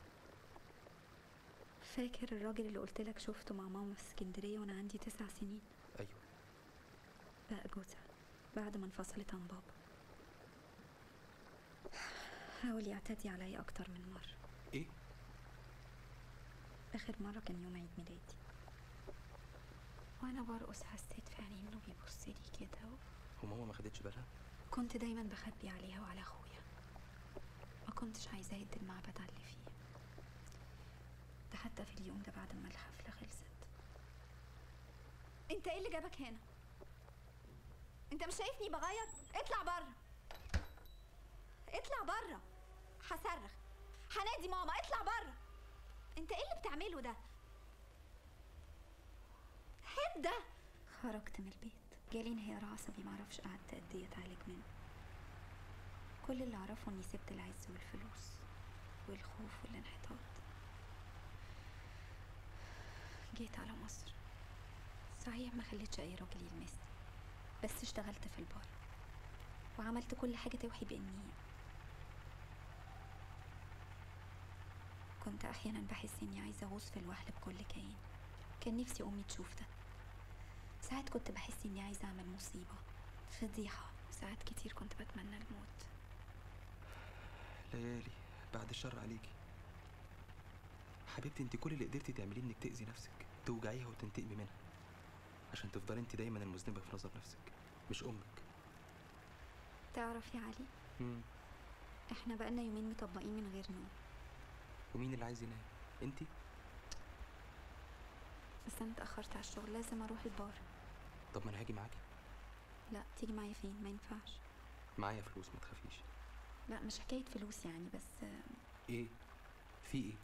فاكر الراجل اللي قلت لك شفته مع ماما في اسكندرية وأنا عندي تسع سنين ايوه بقى جوزها بعد ما انفصلت عن بابا حاول يعتدي عليا أكتر من مرة ايه آخر مرة كان يوم عيد ميلادي وأنا برقص حسيت في عينيه إنه بيبص لي كده و... وماما ما خدتش بالها كنت دايما بخبي عليها وعلى أخويا ما كنتش عايزاه يدي المعبد على اللي فيه ده حتى في اليوم ده بعد ما الحفلة خلصت انت ايه اللي جابك هنا انت مش شايفني بغير اطلع بره اطلع بره هصرخ هنادي ماما اطلع بره انت ايه اللي بتعمله ده هد ده خرجت من البيت جالي انهيار عصبي معرفش قعدت قد ايه اتعالج منه كل اللي اعرفه اني سبت العز والفلوس والخوف والانحطاط جيت على مصر صحيح ما خليتش اي راجل يلمسني بس اشتغلت في البار وعملت كل حاجة توحي بإني كنت أحيانا بحس إني عايزة أغوص في الوحل بكل كيان كان نفسي أمي تشوف ده ساعات كنت بحس إني عايزة أعمل مصيبة فضيحة ساعات كتير كنت بتمنى الموت ليالي بعد الشر عليكي حبيبتي انت كل اللي قدرتي تعمليه انك تأذي نفسك توجعيها وتنتقمي منها عشان تفضلي انت دايما المذنبة في نظر نفسك مش امك تعرف يا علي مم. احنا بقالنا يومين مطبقين من غير نوم ومين اللي عايز ينام انتي بس انا اتاخرت على الشغل لازم اروح البار طب ما انا هاجي معاكي لا تيجي معايا فين ما ينفعش معايا فلوس ما تخافيش لا مش حكايه فلوس يعني بس آه، ايه في ايه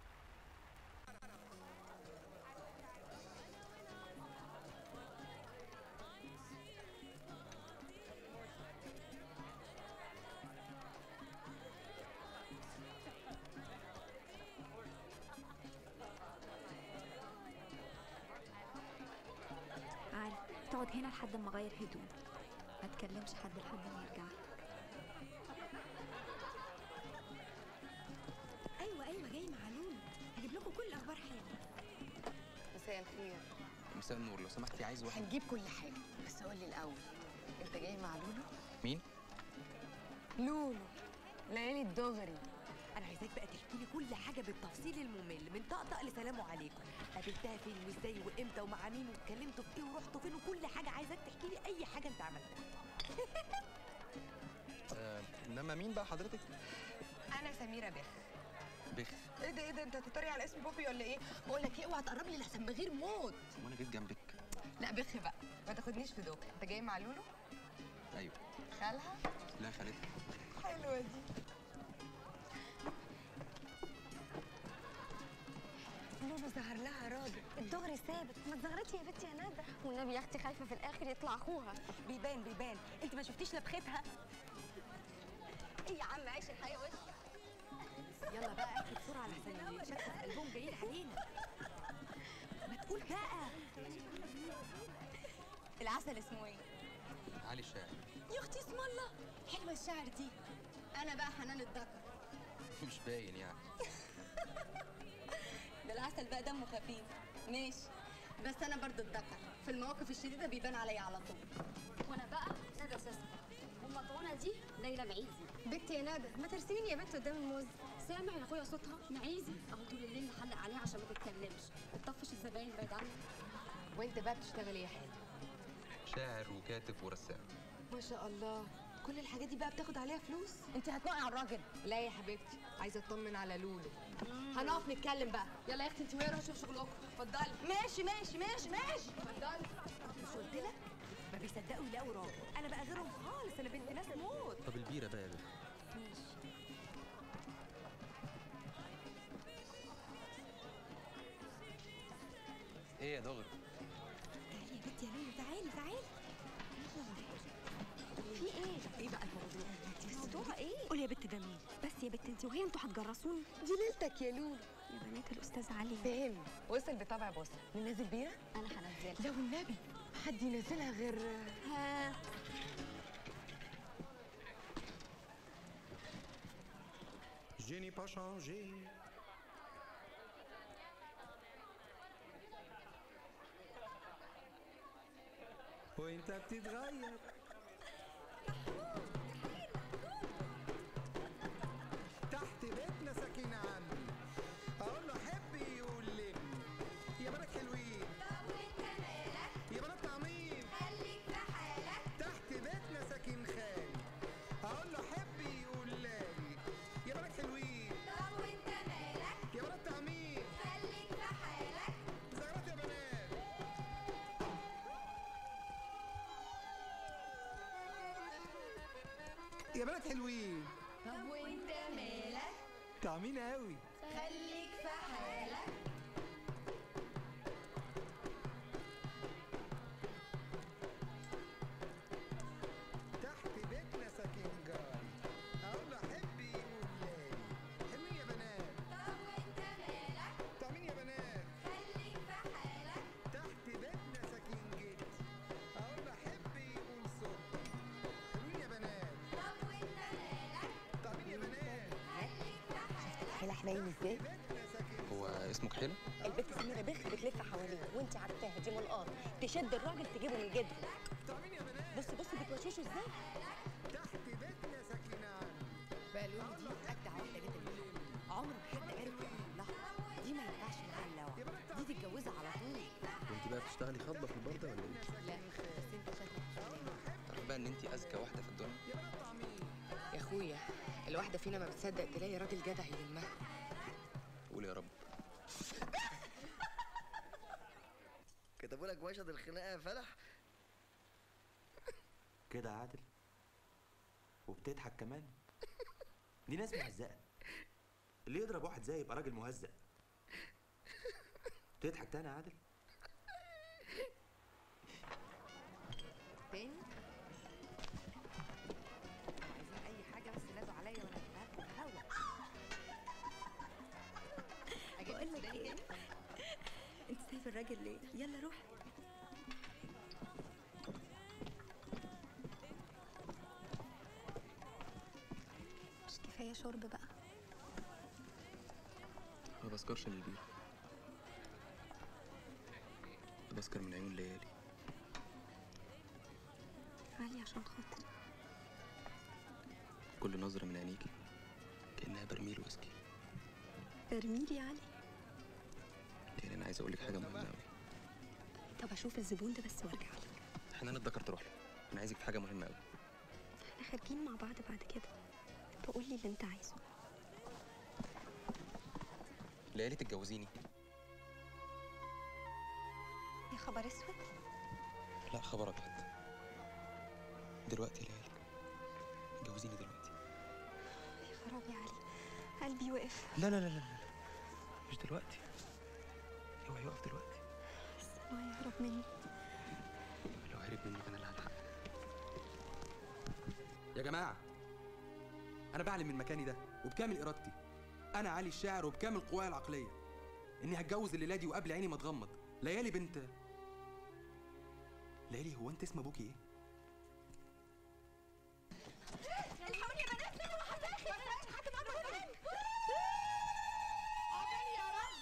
عادي تقعد هنا لحد ما اغير هدوم ما تكلمش حد لحد ما يرجع ايوه ايوه جاي مع لولو هجيب لكم كل الاخبار حالا مساء الخير مساء النور لو سمحتي عايز واحد هنجيب كل حاجة بس قول لي الأول أنت جاي مع لولو؟ مين لولو ليالي الدغري انا عايزاك بقى تحكي لي كل حاجه بالتفصيل الممل من طقطق لسلام عليكم قابلتها فين وازاي وامتى ومع مين واتكلمتوا في ايه ورحتوا فين وكل حاجه عايزاك تحكي لي اي حاجه انت عملتها آه انما مين بقى حضرتك؟ أنا سميرة بخ بخ إيه ده إيه ده أنت هتتريق على اسم بوبي ولا إيه؟ بقول لك إيه اوعى تقرب لي لحسن بغير موت وانا جيت جنبك لا بخ بقى ما تاخدنيش في دوكا أنت جاي مع لولو؟ ايوه خالها؟ لا خالتها حلوة دي لولو ظهر لها راجل الدغري ثابت ما تزغرتي يا بنتي يا ندى والنبي يا اختي خايفه في الاخر يطلع اخوها بيبان بيبان انت ما شفتيش لبختها ايه يا عم عيش الحياه وش يلا بقى احكي بسرعه لحسن الشكل في قلبهم جايين علينا ما تقول بقى العسل اسمه ايه علي الشاعر يا اختي اسم الله حلوه الشعر دي انا بقى حنان الذكر مش باين يعني ده العسل بقى دمه خفيف ماشي بس انا برضو الذكر في المواقف الشديده بيبان عليا على طول وانا بقى ندى ساسا والمطعونه دي ليلى معيزي بنتي يا ندى ما ترسميني يا بنت قدام الموز سامع يا اخويا صوتها معيزي اهو طول الليل نحلق عليها عشان ما تتكلمش بتطفش الزباين بعيد عنها وأنت بقى بتشتغل إيه يا حلو؟ شاعر وكاتب ورسام ما شاء الله كل الحاجات دي بقى بتاخد عليها فلوس انت هتنقي على الراجل لا يا حبيبتي عايزه اطمن على لولو هنقف نتكلم بقى يلا يا اختي انت وهي روحوا شوفوا شغلكم اتفضلي ماشي ماشي ماشي ماشي اتفضلي مش قلت لك ما بيصدقوا يلاقوا راجل انا بقى غيرهم خالص انا بنت ناس موت طب البيره بقى يا بخ ايه يا دغري تعالي يا بنتي يا لولو تعالي تعالي في ايه؟ ايه بقى الموضوع؟ الموضوع ايه؟ قولي يا بنت ده مين؟ بس يا بنت انت وهي انتوا هتجرسوني دي ليلتك يا لولو يا بنات الاستاذ علي فهم وصل بطبع بص ننزل بيها انا هنزلها لو النبي حد ينزلها غير ها Je n'ai pas changé. وانت بتتغير تحت بيتنا ساكن عمي اقول له حبي يقول لي يا بنات حلوين يا بنات طعمين خليك في حالك تحت بيتنا ساكن خالي اقول له حبي يقول لي يا بنات حلوين طب وانت مالك يا بنات طعمين خليك في حالك زغرات يا بنات يا بنات حلوين طب وانت مالك طعمين قوي خليك في حالك تحت بيتنا ساكن جاري اقول له حبي يقول لي حلوين يا بنات طب وانت مالك طعمين يا بنات خليك في حالك تحت بيتنا ساكن جدي اقول له حبي يقول صبحي حلوين يا بنات طب وانت مالك طعمين يا بنات خليك في حالك حلو حنين ازاي بيتنا ساكن هو اسمه كحيله البنت سميرة بخ بتلف حواليه وانت عارفاها دي ملقاط تشد الراجل تجيبه من جد طعمين يا بنات بص بص بتوشوشه ازاي تحت بيتنا ساكن عمي بقى لولو دي اجدع واحده جدا في الدنيا. عمر ما حد عرف يقرب لها دي ما ينفعش نغلوها دي تتجوزها على طول وانت بقى بتشتغلي خطبه في البار ده ولا ايه لا بس انت شكلك تعرف بقى ان انت اذكى واحده في الدنيا يا اخويا الواحده فينا ما بتصدق تلاقي راجل جدع يلمها قول يا رب كتبوا لك مشهد الخناقه يا فلح كده يا عادل وبتضحك كمان دي ناس مهزقه اللي يضرب واحد زي يبقى راجل مهزأ تضحك تاني يا عادل تاني عايزين اي حاجه بس نادوا عليا وانا اجيبها لكم هوا اجيب بقول لك السوداني ايه تاني انت سايب الراجل ليه يلا روح مش كفايه شرب بقى ما بسكرش من البير بسكر من عيون ليالي علي عشان خاطري كل نظرة من عينيكي كأنها برميل ويسكي برميل يا علي يعني أنا عايز أقول لك حاجة مهمة أوي طب اشوف الزبون ده بس وارجع لك حنان اتذكر تروح له أنا عايزك في حاجة مهمة أوي احنا خارجين مع بعض بعد كده تقول لي اللي انت عايزه ليالي تتجوزيني يا خبر اسود لا خبر أبيض دلوقتي يا ليالي اتجوزيني دلوقتي يا خرابي يا علي قلبي وقف لا لا لا لا لا مش دلوقتي اوعي يقف دلوقتي السماء يهرب مني لو هرب منك أنا اللي هلحق يا جماعة أنا بعلم من مكاني ده وبكامل إرادتي أنا علي الشاعر وبكامل قواي العقلية إني هتجوز الليلة دي وقبل عيني ما تغمض ليالي بنت ليالي هو أنت اسم أبوكي إيه؟ الحقوني يا بنات فين واحد داخل حد معاكم هنا عقبالي يا رب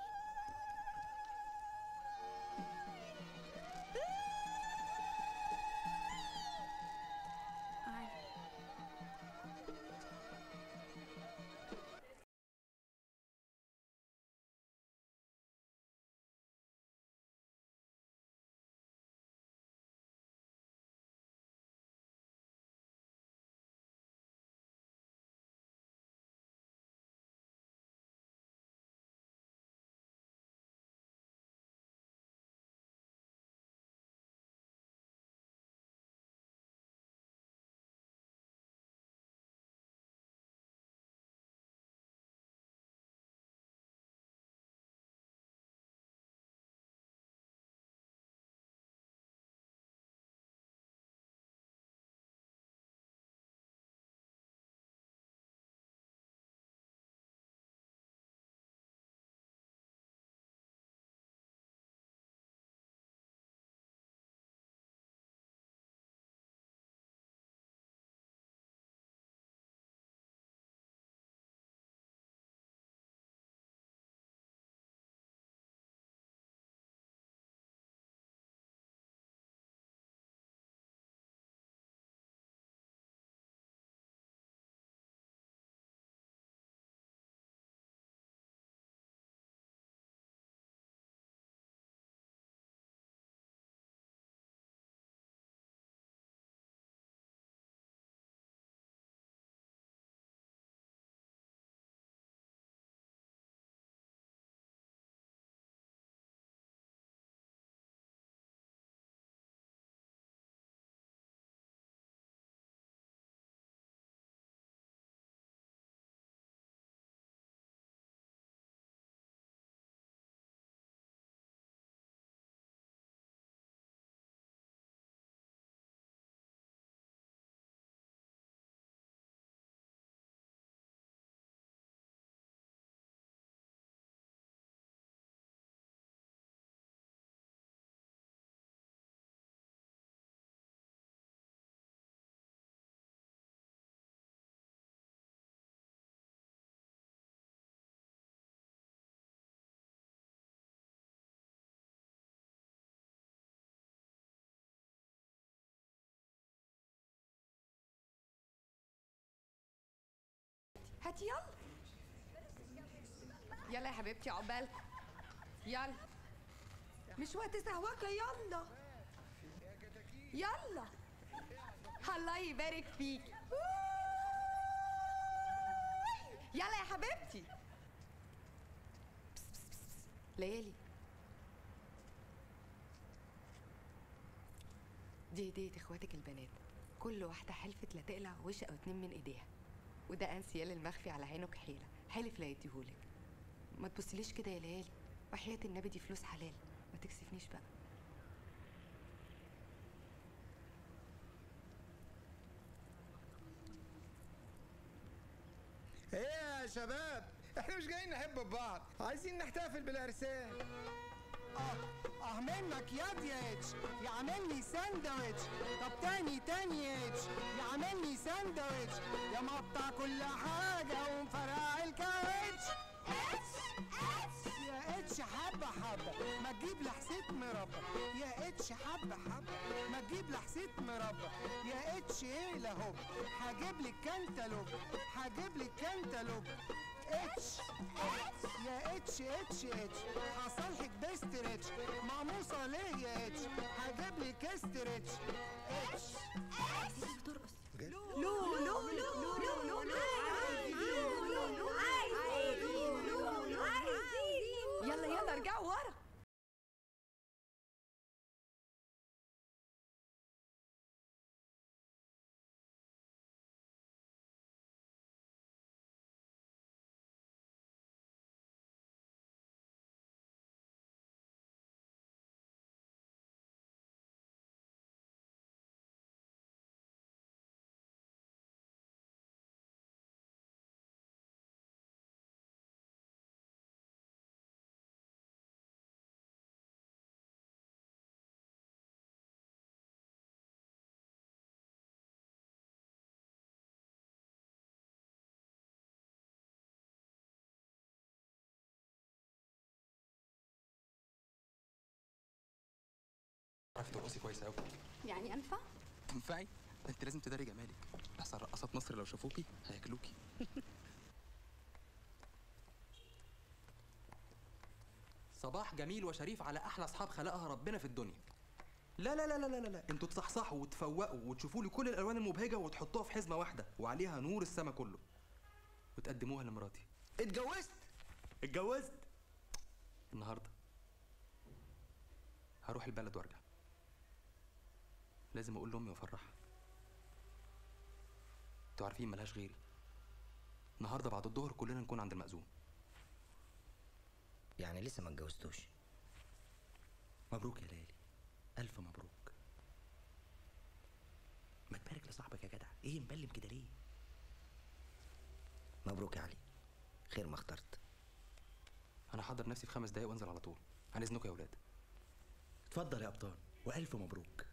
هاتي يلا يلا يا حبيبتي عقبال يلا مش وقت سهوكة يلا يلا الله يبارك فيك يلا يا حبيبتي ليالي دي هدية اخواتك البنات كل واحدة حلفت لا تقلع وش او اتنين من ايديها وده انسيال المخفي على عينه كحيلة حلف لا يديهولك ما تبصليش كده يا ليالي وحياة النبي دي فلوس حلال ما تكسفنيش بقى ايه يا شباب احنا مش جايين نحب بعض عايزين نحتفل بالعرسان اه اه منك ياد يا اتش يعملني ساندويتش طب تاني تاني يا اتش يعملني ساندويتش يا مقطع كل حاجة ومفرقع الكاوتش اتش اتش يا اتش حبة حبة ما تجيب لحسيت مربى يا اتش حبة حبة ما تجيب لحسيت مربى يا اتش ايه لهوب هجيب لك كانتالوب هجيب لك كانتالوب اتش يا اتش اتش اتش هصالحك بستريتش ماموسة ليه يا اتش هجيب لك استريتش اتش بترقص لو لو لو لو لو يلا يلا ارجعوا ورا عارفه ترقصي كويس قوي يعني انفع؟ تنفعي ده انت لازم تداري جمالك احسن رقصات مصر لو شافوكي هياكلوكي صباح جميل وشريف على احلى اصحاب خلقها ربنا في الدنيا لا لا لا لا لا لا انتوا تصحصحوا وتفوقوا وتشوفوا لي كل الالوان المبهجه وتحطوها في حزمه واحده وعليها نور السما كله وتقدموها لمراتي اتجوزت اتجوزت النهارده هروح البلد وارجع لازم اقول لامي وافرحها انتوا عارفين ملهاش غيري النهارده بعد الظهر كلنا نكون عند المأذون يعني لسه ما اتجوزتوش مبروك يا ليلي الف مبروك ما تبارك لصاحبك يا جدع ايه مبلم كده ليه مبروك يا علي خير ما اخترت انا هحضر نفسي في خمس دقايق وانزل على طول عن اذنكم يا ولاد اتفضل يا ابطال والف مبروك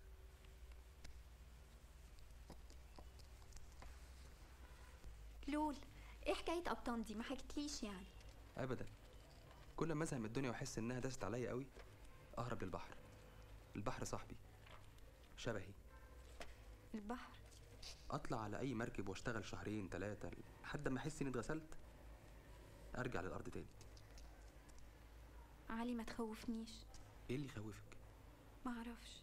لول ايه حكاية ابطان دي ما حكيتليش يعني ابدا كل ما ازهق من الدنيا واحس انها داست عليا قوي اهرب للبحر البحر صاحبي شبهي البحر اطلع على اي مركب واشتغل شهرين ثلاثه لحد ما احس اني اتغسلت ارجع للارض تاني علي ما تخوفنيش ايه اللي يخوفك ما اعرفش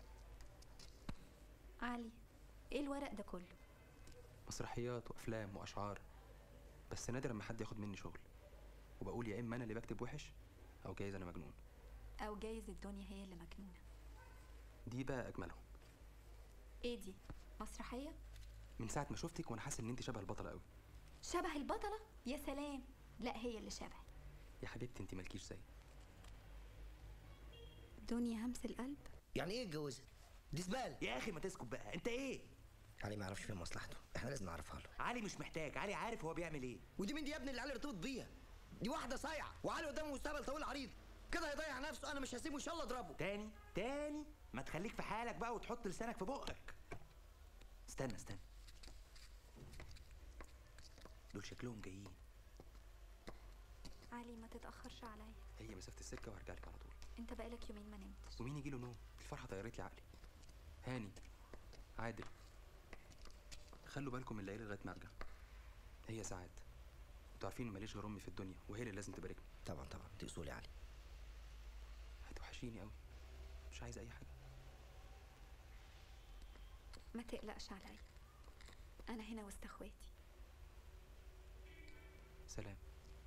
علي ايه الورق ده كله مسرحيات وافلام واشعار بس نادر لما حد ياخد مني شغل وبقول يا اما انا اللي بكتب وحش او جايز انا مجنون او جايز الدنيا هي اللي مجنونة دي بقى اجملهم ايه دي مسرحية من ساعه ما شفتك وانا حاسس ان انت شبه البطله قوي شبه البطلة يا سلام لا هي اللي شبه يا حبيبتي انت مالكيش زي دنيا همس القلب يعني ايه اتجوزها دي زباله يا اخي ما تسكت بقى انت ايه علي ما يعرفش فين مصلحته احنا لازم نعرفها له علي مش محتاج علي عارف هو بيعمل ايه ودي مين دي يا ابني اللي علي ارتبط بيها دي واحده صايعه وعلي قدامه مستقبل طويل عريض كده هيضيع نفسه انا مش هسيبه ان شاء الله اضربه تاني تاني ما تخليك في حالك بقى وتحط لسانك في بقك استنى استنى دول شكلهم جايين علي ما تتأخرش عليا هي مسافه السكه وهرجع لك على طول انت بقالك يومين ما نمتش ومين يجي له نوم الفرحه طيرت لي عقلي هاني عادل خلوا بالكم من الليالي لغايه ما ارجع هي ساعات انتوا عارفين ماليش غير امي في الدنيا وهي اللي لازم تباركني طبعا طبعا دي اصول يا علي هتوحشيني قوي مش عايز اي حاجه ما تقلقش عليا انا هنا وسط اخواتي سلام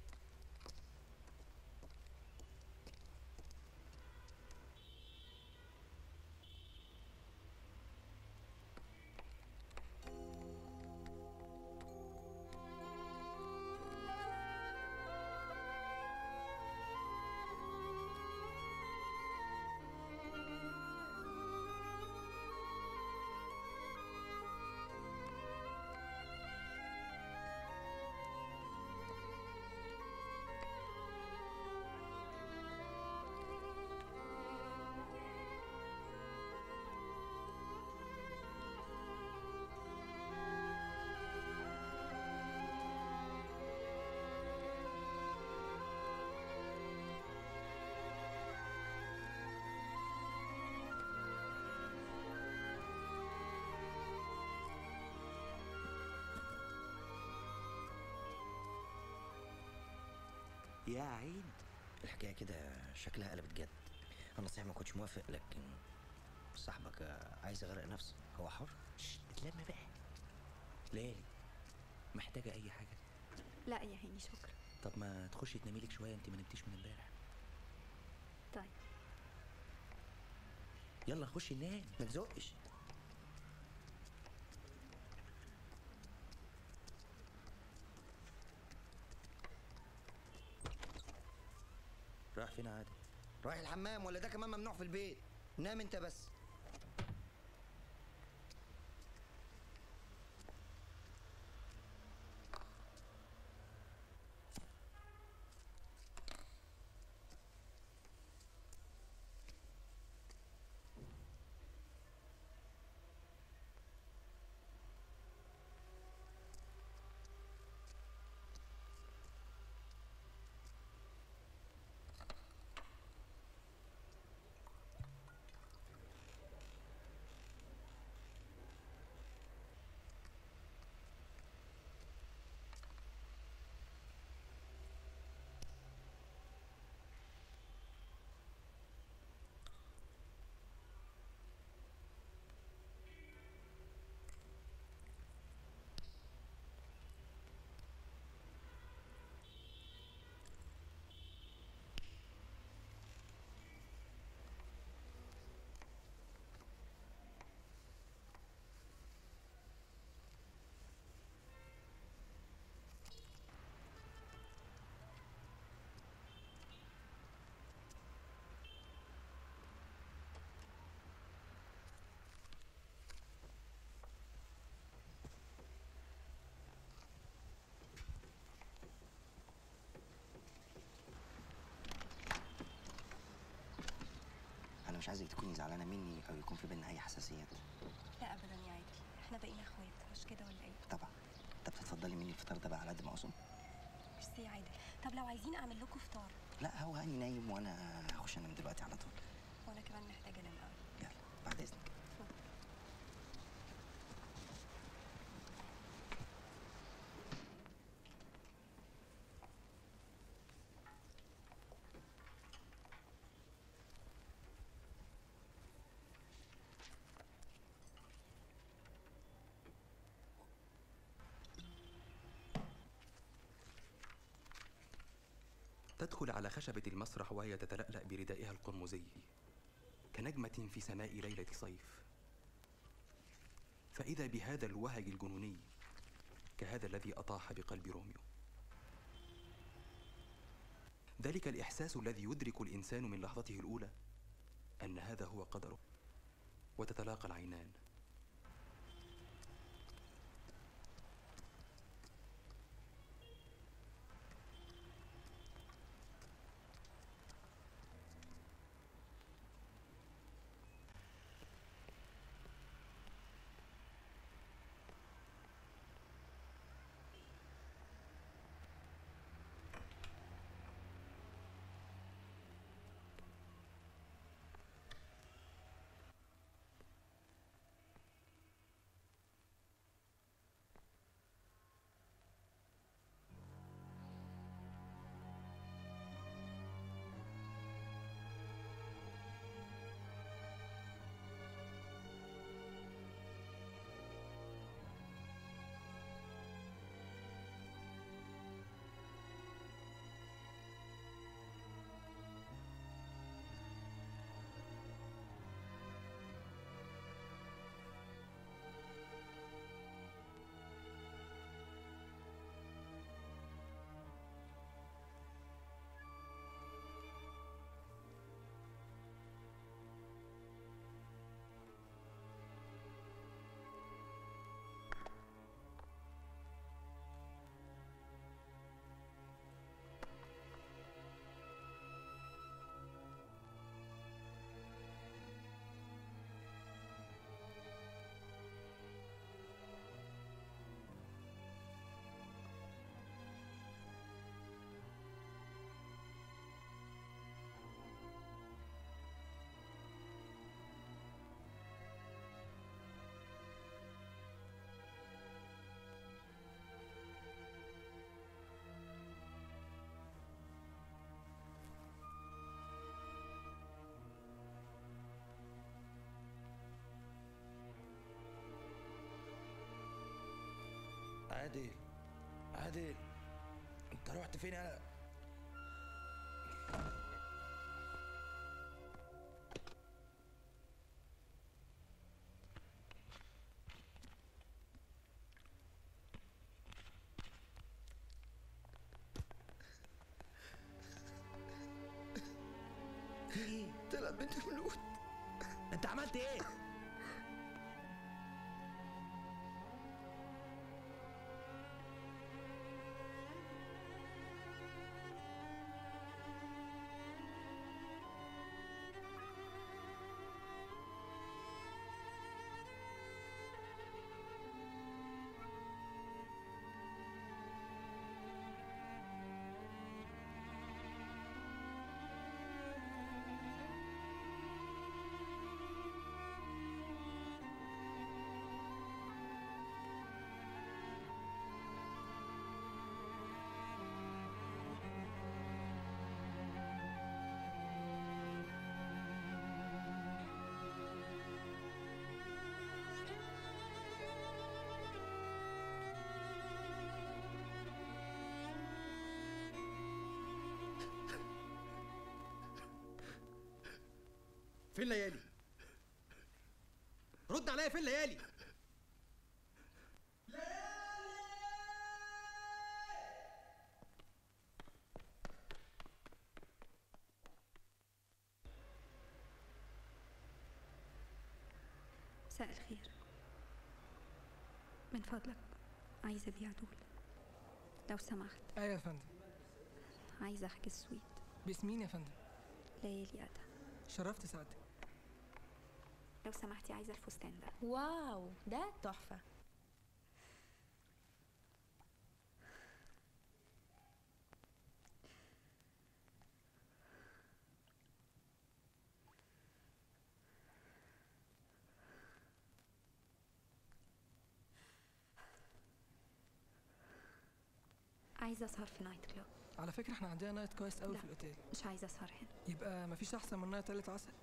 يا عين الحكايه كده شكلها قلبت جد انا صحيح ما كنتش موافق لكن صاحبك آه، عايز يغرق نفسه هو حر اتلم بقى ليالي محتاجة أي حاجة لا يا هاني شكرا طب ما تخشي تنامي لك شوية أنت ما نمتيش من امبارح طيب يلا خشي نام ما تزقش رايح فين عادل رايح الحمام ولا ده كمان ممنوع في البيت نام انت بس انا مش عايزك تكوني زعلانه مني او يكون في بينا اي حساسيات لا ابدا يا عادل احنا بقينا اخوات مش كده ولا ايه طبعا طب تتفضلي مني الفطار ده بقى على قد ما اقسم ميرسي يا عادل طب لو عايزين اعمل لكم فطار لا هو هاني نايم وانا هخش انام دلوقتي على طول وانا كمان محتاجه انام قوي يلا بعد اذنك تدخل على خشبة المسرح وهي تتلألأ بردائها القرمزي كنجمة في سماء ليلة صيف فإذا بهذا الوهج الجنوني كهذا الذي أطاح بقلب روميو ذلك الإحساس الذي يدرك الإنسان من لحظته الأولى أن هذا هو قدره وتتلاقى العينان عادل عادل انت رحت فين انا في ايه؟ طلعت بنت الملوك انت عملت ايه فين ليالي رد عليا فين ليالي مساء الخير من فضلك عايزة أبيع دول لو سمحت ايوه يا فندم عايزة أحجز سويت باسم مين يا فندم ليالي أدا شرفت سعادتك لو سمحتي عايزة الفستان ده واو ده تحفة عايزة أسهر في نايت كلوب على فكره احنا عندنا نايت كويس قوي لا. في الاوتيل مش عايزة أسهر هنا يبقى مفيش احسن من نايت تالت عسل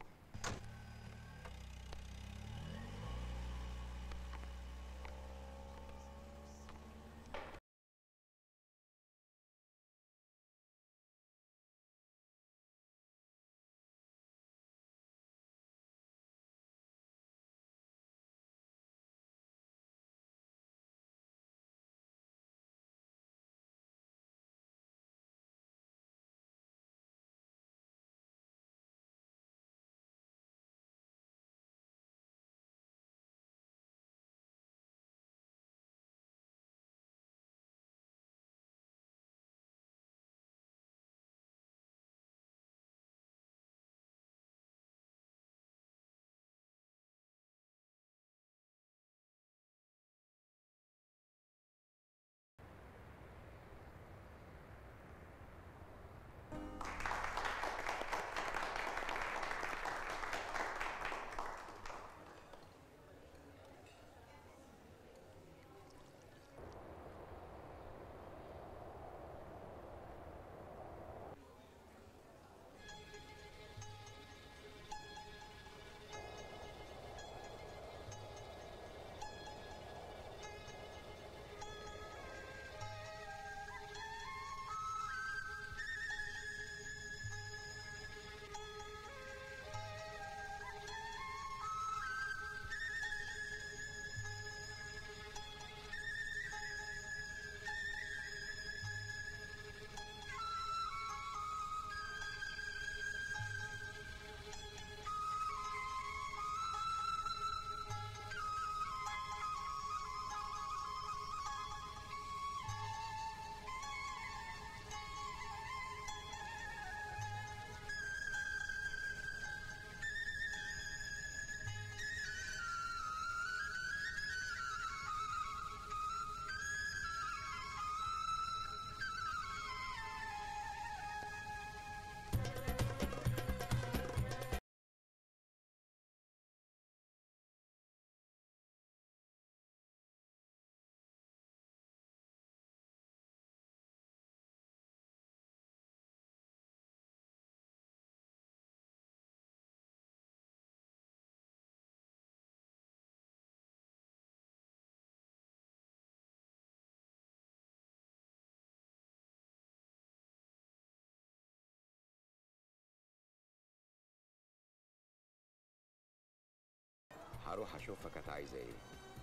هروح اشوفها كانت عايزه ايه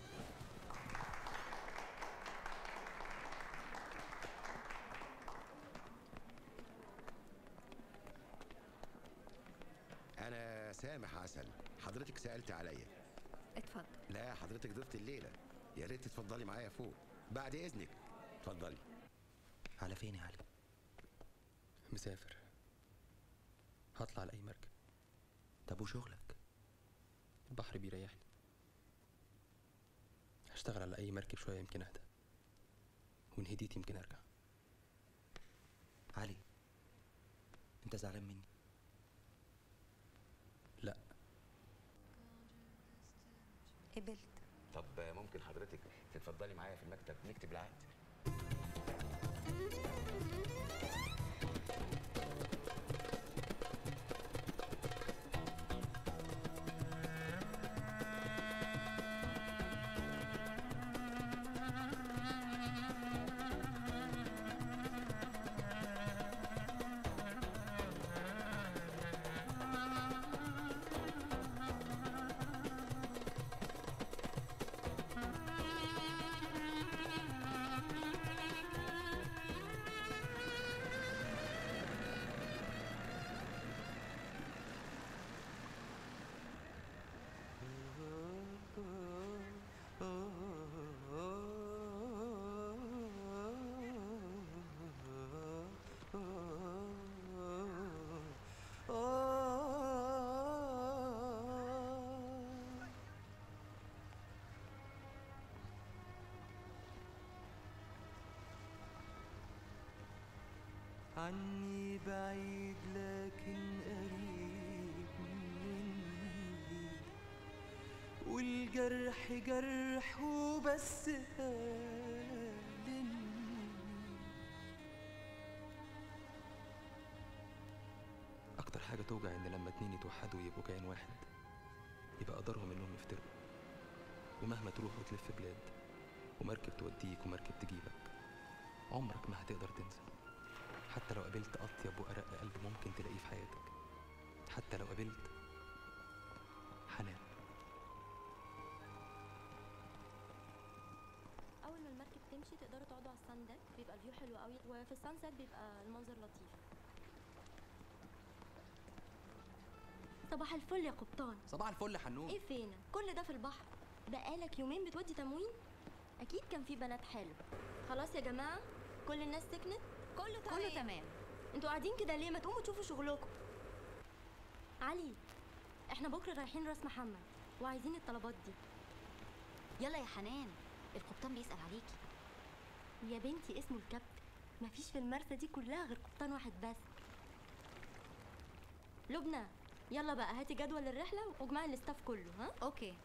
انا سامح عسل حضرتك سالت عليا اتفضل لا حضرتك ضفت الليله يا ريت تتفضلي معايا فوق بعد اذنك اتفضلي على فين يا علي مسافر هطلع لأي مركب طب وشغلك البحر بيريحني هشتغل على أي مركب شوية يمكن أهدى وإن هديت يمكن أرجع علي انت زعلان مني لا قبلت طب ممكن حضرتك تتفضلي معايا في المكتب نكتب العقد عني بعيد لكن قريب مني والجرح جرح وبس ألمني أكتر حاجة توجع إن لما اتنين يتوحدوا يبقوا كيان واحد يبقى قدرهم إنهم يفترقوا ومهما تروح وتلف بلاد ومركب توديك ومركب تجيبك عمرك ما هتقدر تنسى حتى لو قابلت أطيب وأرق قلب ممكن تلاقيه في حياتك حتى لو قابلت حنان اول ما المركب تمشي تقدروا تقعدوا على السان ديك بيبقى الفيو حلو قوي وفي السانسيت بيبقى المنظر لطيف صباح الفل يا قبطان صباح الفل يا حنون ايه فينا كل ده في البحر بقالك يومين بتودي تموين اكيد كان في بنات حلو خلاص يا جماعه كل الناس سكنت كله تمام كله تمام انتوا قاعدين كده ليه ما تقوموا تشوفوا شغلكم علي احنا بكره رايحين راس محمد وعايزين الطلبات دي يلا يا حنان القبطان بيسأل عليكي يا بنتي اسمه الكابتن مفيش في المرسى دي كلها غير قبطان واحد بس لبنى يلا بقى هاتي جدول الرحله واجمعي الاستاف كله ها اوكي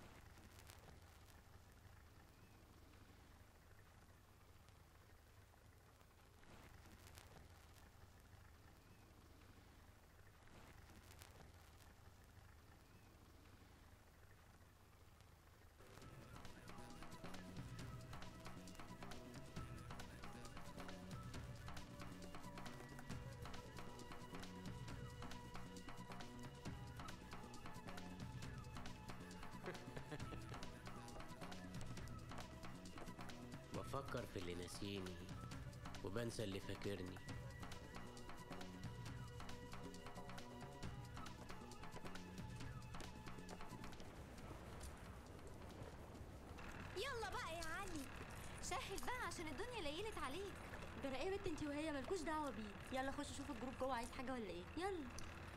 بفكر في اللي ناسيني وبنسى اللي فاكرني يلا بقى يا علي شاهد بقى عشان الدنيا ليلت عليك جرى ايه يا بنت انت وهي مالكوش دعوه بيه يلا خش شوف الجروب جوه عايز حاجه ولا ايه يلا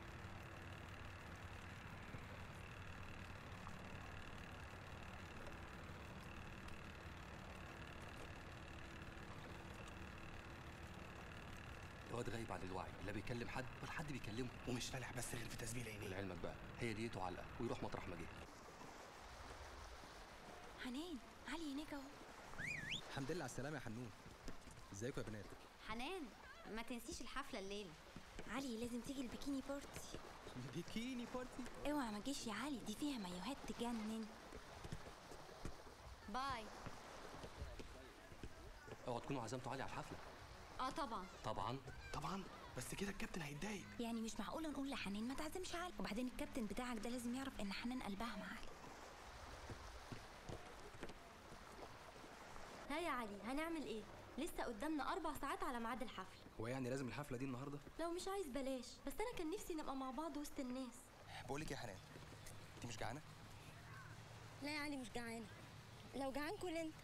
الواد غايب عن الوعي لا بيكلم حد ولا حد بيكلمه ومش فالح بس غير في تسبيل عينيه لعلمك بقى هي ديته علقه ويروح مطرح ما جه حنان علي هناك اهو الحمد لله على السلامة يا حنون ازيكم يا بنات حنان ما تنسيش الحفله الليله علي لازم تيجي البيكيني بارتي بيكيني بارتي اوعى ما تجيش يا علي دي فيها مايوهات تجنن باي اوعوا تكونوا عزمتوا علي على الحفله اه طبعا طبعا طبعا بس كده الكابتن هيتضايق يعني مش معقوله نقول لحنان ما تعزمش علي وبعدين الكابتن بتاعك ده لازم يعرف ان حنان قلبها مع علي لا يا علي هنعمل ايه لسه قدامنا اربع ساعات على ميعاد الحفل هو يعني لازم الحفله دي النهارده لو مش عايز بلاش بس انا كان نفسي نبقى مع بعض وسط الناس بقول لك يا حنان انت مش جعانه لا يا علي مش جعانه لو جعان كل انت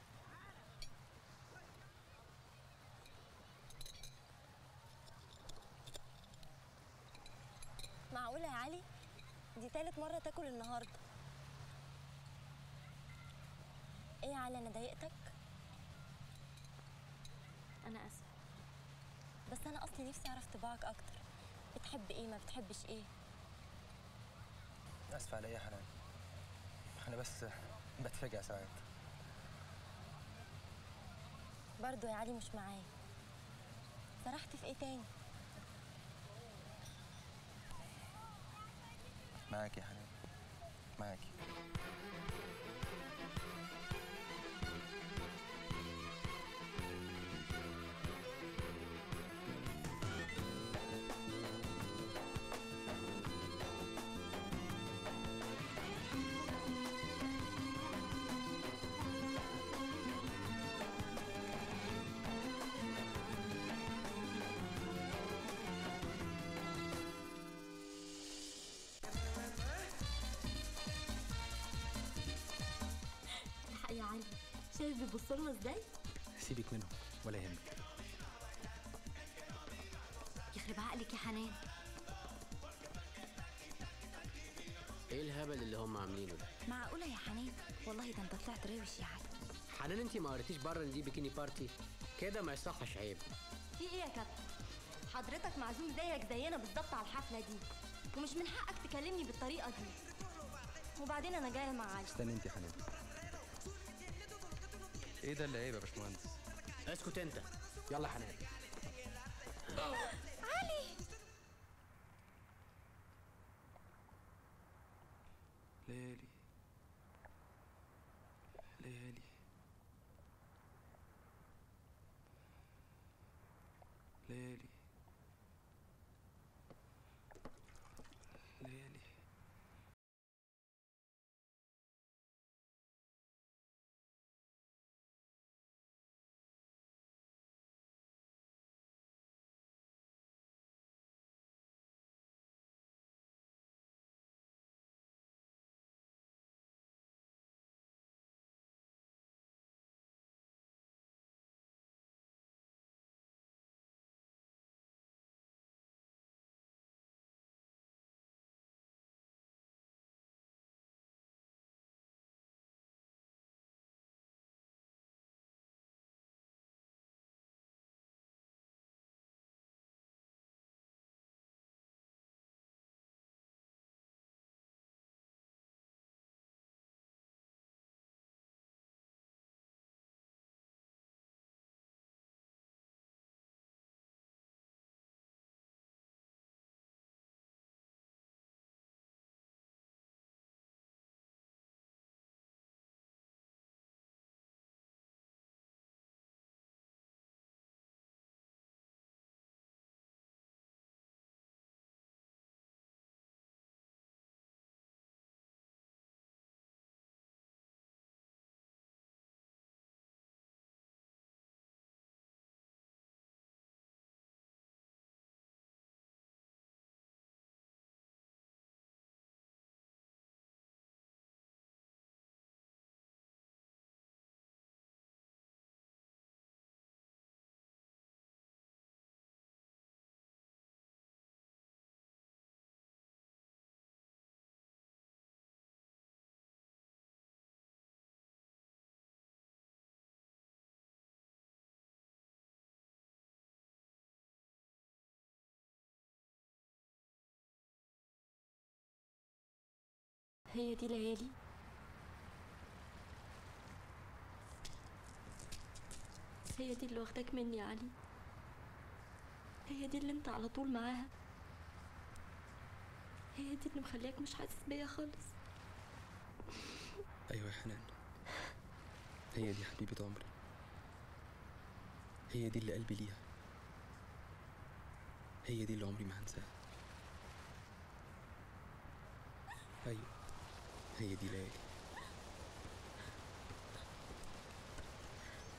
معقولة يا علي دي تالت مرة تاكل النهاردة ايه يا علي انا ضايقتك انا اسفة بس انا اصلي نفسي اعرف طباعك اكتر بتحب ايه ما بتحبش ايه اسف على ايه يا حنان انا بس بتفاجئ ساعات برضو يا علي مش معايا سرحت في ايه تاني معاك يا حنان معاكي الحق يا علي شايف بيبصوا لنا ازاي سيبك منهم ولا يهمك يخرب عقلك يا حنان ايه الهبل اللي هم عاملينه ده معقولة يا حنان والله ده انت طلعت روش يا علي حنان انت ما قريتيش بره ان دي بيكيني بارتي كده ما يصحش عيب في ايه يا كابتن حضرتك معزوم زيك زينا بالظبط على الحفلة دي ومش من حقك تكلمني بالطريقة دي وبعدين انا جاية مع علي استني انت يا حنان ايه ده اللي عيب يا باشمهندس اسكت انت يلا يا حنان علي ليالي ليالي ليالي ليالي هي دي ليالي هي دي اللي واخداك مني يا علي هي دي اللي انت على طول معاها هي دي اللي مخلياك مش حاسس بيا خالص ايوه يا حنان هي دي حبيبة عمري هي دي اللي قلبي ليها هي دي اللي عمري ما هنساها ايوه هي دي ليالي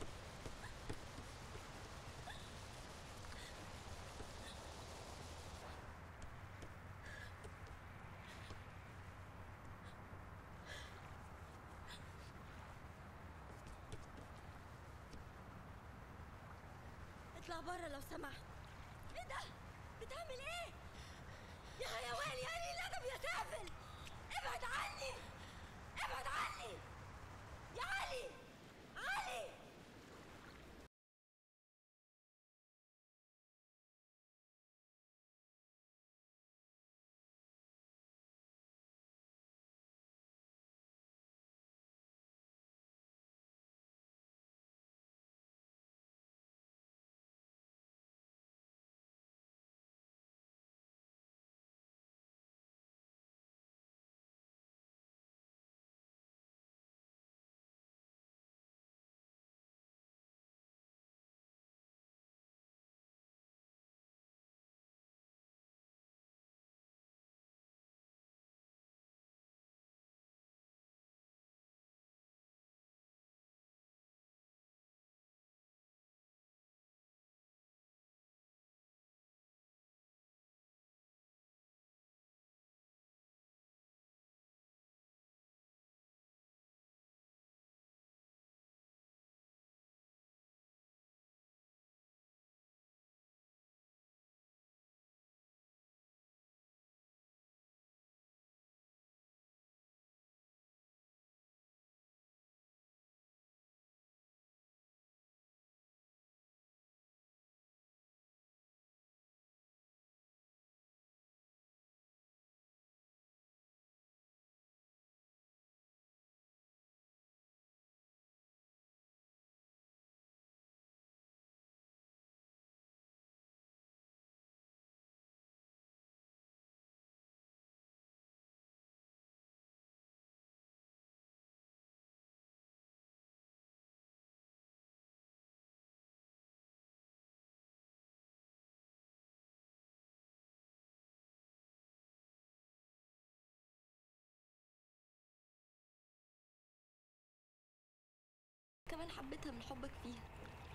اطلع بره لو سمحت ايه ده بتعمل ايه يا حيوان يا قليل الادب يا سافل ابعد عني ابعد عني يا علي علي كمان حبيتها من حبك فيها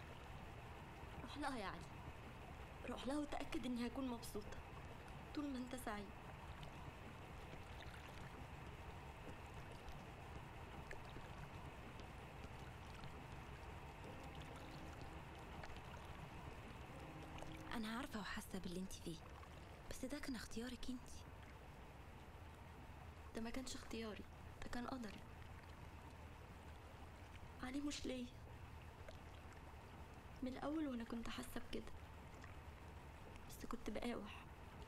روح لها يا علي روح لها وتأكد اني هكون مبسوطة طول ما انت سعيد انا عارفه وحاسه باللي انت فيه بس ده كان اختيارك انت ده ما كانش اختياري ده كان قدري علي مش ليا من الاول وانا كنت حاسه بكده بس كنت بقاوح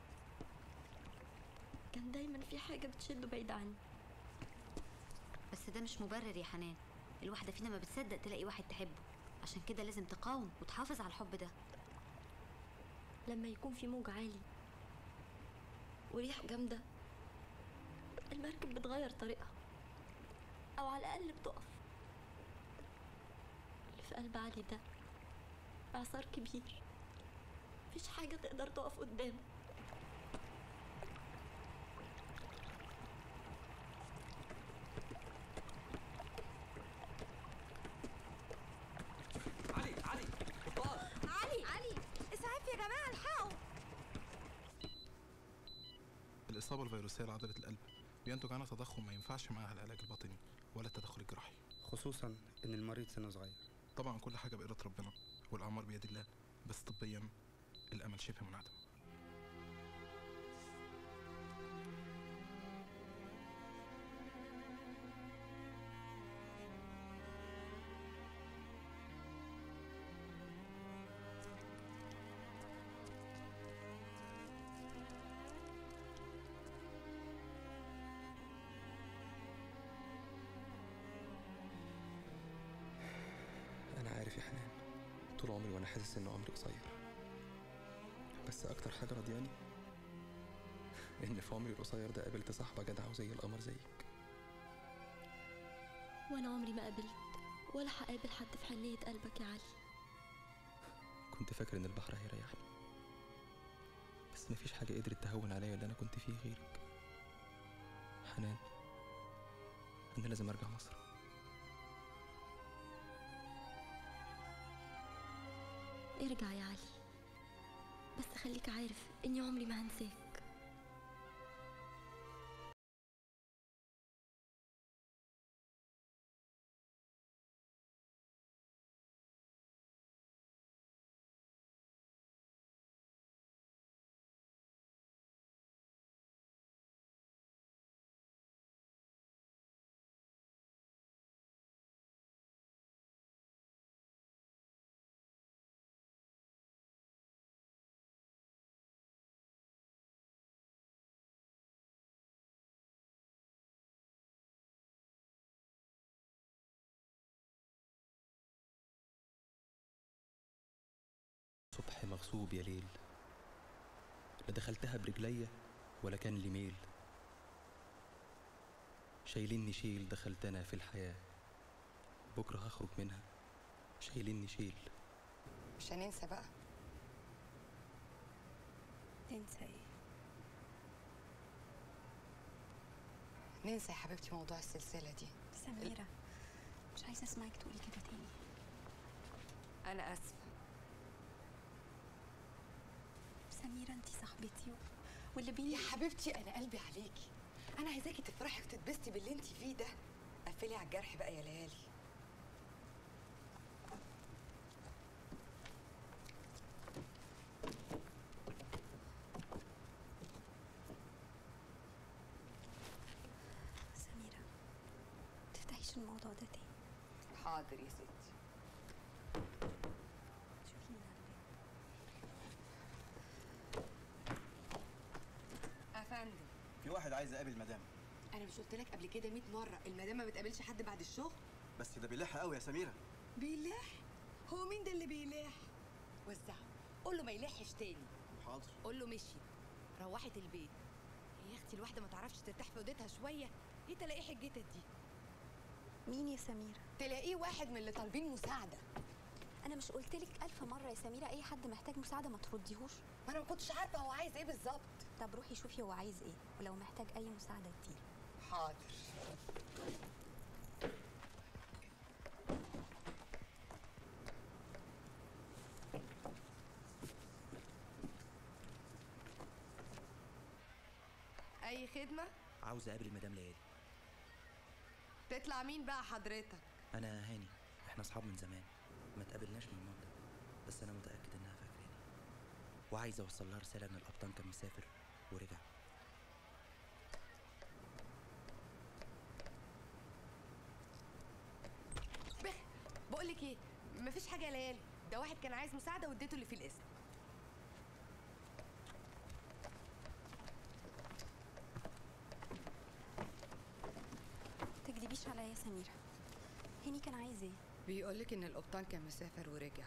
كان دايما في حاجه بتشده بعيد عني بس ده مش مبرر يا حنان الواحده فينا ما بتصدق تلاقي واحد تحبه عشان كده لازم تقاوم وتحافظ على الحب ده لما يكون في موج عالي وريح جامده المركب بتغير طريقها او على الاقل بتقف اللي في قلب علي ده اعصار كبير مفيش حاجه تقدر تقف قدامه علي علي بطال علي علي اسعاف يا جماعه الحقوا الإصابة الفيروسية لعضلة القلب بينتج عنها تضخم ما ينفعش معاها العلاج الباطني ولا التدخل الجراحي خصوصا ان المريض سنه صغير طبعا كل حاجة بإرادة ربنا والأعمار بيد الله بس طبيا الأمل شبه منعدم أنا عارف يا حنان طول عمري وأنا حاسس إن عمري قصير بس أكتر حاجة راضياني إن في عمري القصير ده قابلت صاحبة جدعة وزي القمر زيك وانا عمري ما قابلت ولا هقابل حد في حنيه قلبك يا علي كنت فاكر إن البحر هيريحني بس مفيش حاجة قدرت تهون عليا اللي أنا كنت فيه غيرك حنان أنا لازم أرجع مصر ارجع يا علي بس خليك عارف اني عمري ما هنساك مغصوب يا ليل لا دخلتها برجليا ولا كان لي ميل شايليني شيل دخلت انا في الحياة بكرة هخرج منها شايليني شيل مش هننسى بقى تنسى ايه ننسى يا حبيبتي موضوع السلسلة دي سميرة مش عايزة اسمعك تقولي كده تاني أنا آسفة سميرة انتي صاحبتي و- واللي بيني يا حبيبتي أنا قلبي عليكي أنا عايزاكي تفرحي وتتبسطي باللي انت فيه ده قفلي على الجرح بقى يا ليالي سميرة تفتحيش الموضوع ده تاني حاضر يا ستي شوفي من على أفندم في واحد عايز يقابل مدام أنا مش قلت لك قبل كده 100 مرة المدام ما بتقابلش حد بعد الشغل بس ده بيلح قوي يا سميره بيلاح هو مين ده اللي بيلاح وزعه قول له ما يلحش تاني حاضر قول له مشي روحت البيت يا اختي الواحده ما تعرفش ترتاح في اوضتها شويه ايه تلاقي حجتك دي مين يا سميرة تلاقيه واحد من اللي طالبين مساعدة انا مش قلتلك الف مرة يا سميرة اي حد محتاج مساعدة ما ترديهوش ما انا ما كنتش عارفة هو عايز ايه بالظبط طب روحي شوفي هو عايز ايه ولو محتاج اي مساعدة اديله حاضر اي خدمة عاوز اقابل المدام ليالي تطلع مين بقى حضرتك انا هاني احنا اصحاب من زمان ما تقابلناش من مده بس انا متاكد انها فاكراني وعايز اوصل لها رساله ان القبطان كان مسافر ورجع بخ بقول لك ايه مفيش حاجة يا ليالي ده واحد كان عايز مساعدة واديته اللي في الاسم تكدبيش عليا يا سميرة هاني كان عايز ايه بيقولك ان القبطان كان مسافر ورجع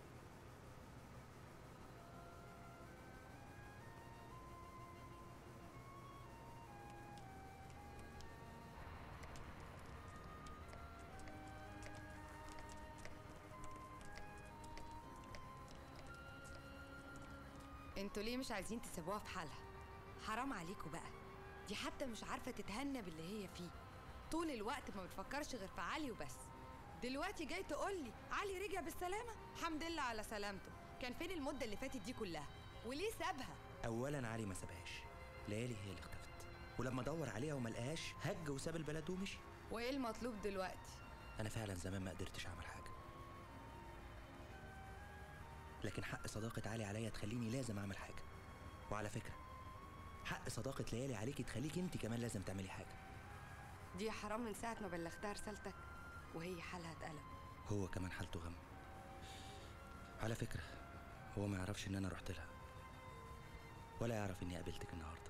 انتوا ليه مش عايزين تسيبوها في حالها حرام عليكم بقى دي حتى مش عارفه تتهنى باللي هي فيه طول الوقت ما بتفكرش غير في علي وبس دلوقتي جاي تقول لي علي رجع بالسلامه الحمد لله على سلامته كان فين المده اللي فاتت دي كلها وليه سابها اولا علي ما سابهاش ليالي هي اللي اختفت ولما دور عليها وما لقاهاش هج وساب البلد ومشي وايه المطلوب دلوقتي انا فعلا زمان ما قدرتش اعمل حاجه لكن حق صداقة علي عليا تخليني لازم اعمل حاجة وعلى فكرة حق صداقة ليالي عليكي تخليكي انت كمان لازم تعملي حاجة دي حرام من ساعه ما بلغتها رسالتك وهي حالها اتقلب هو كمان حالته غم على فكرة هو ما يعرفش ان انا رحت لها ولا يعرف اني قابلتك النهارده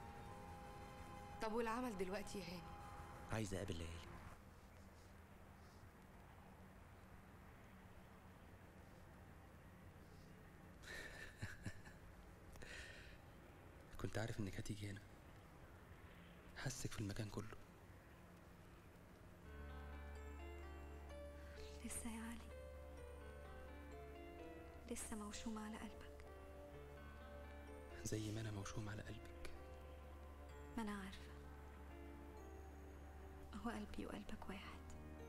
طب والعمل دلوقتي يا هاني عايز اقابل ليالي كنت عارف انك هتيجي هنا حسك في المكان كله لسه يا علي لسه موشومة على قلبك زي ما انا موشوم على قلبك ما انا عارفة هو قلبي وقلبك واحد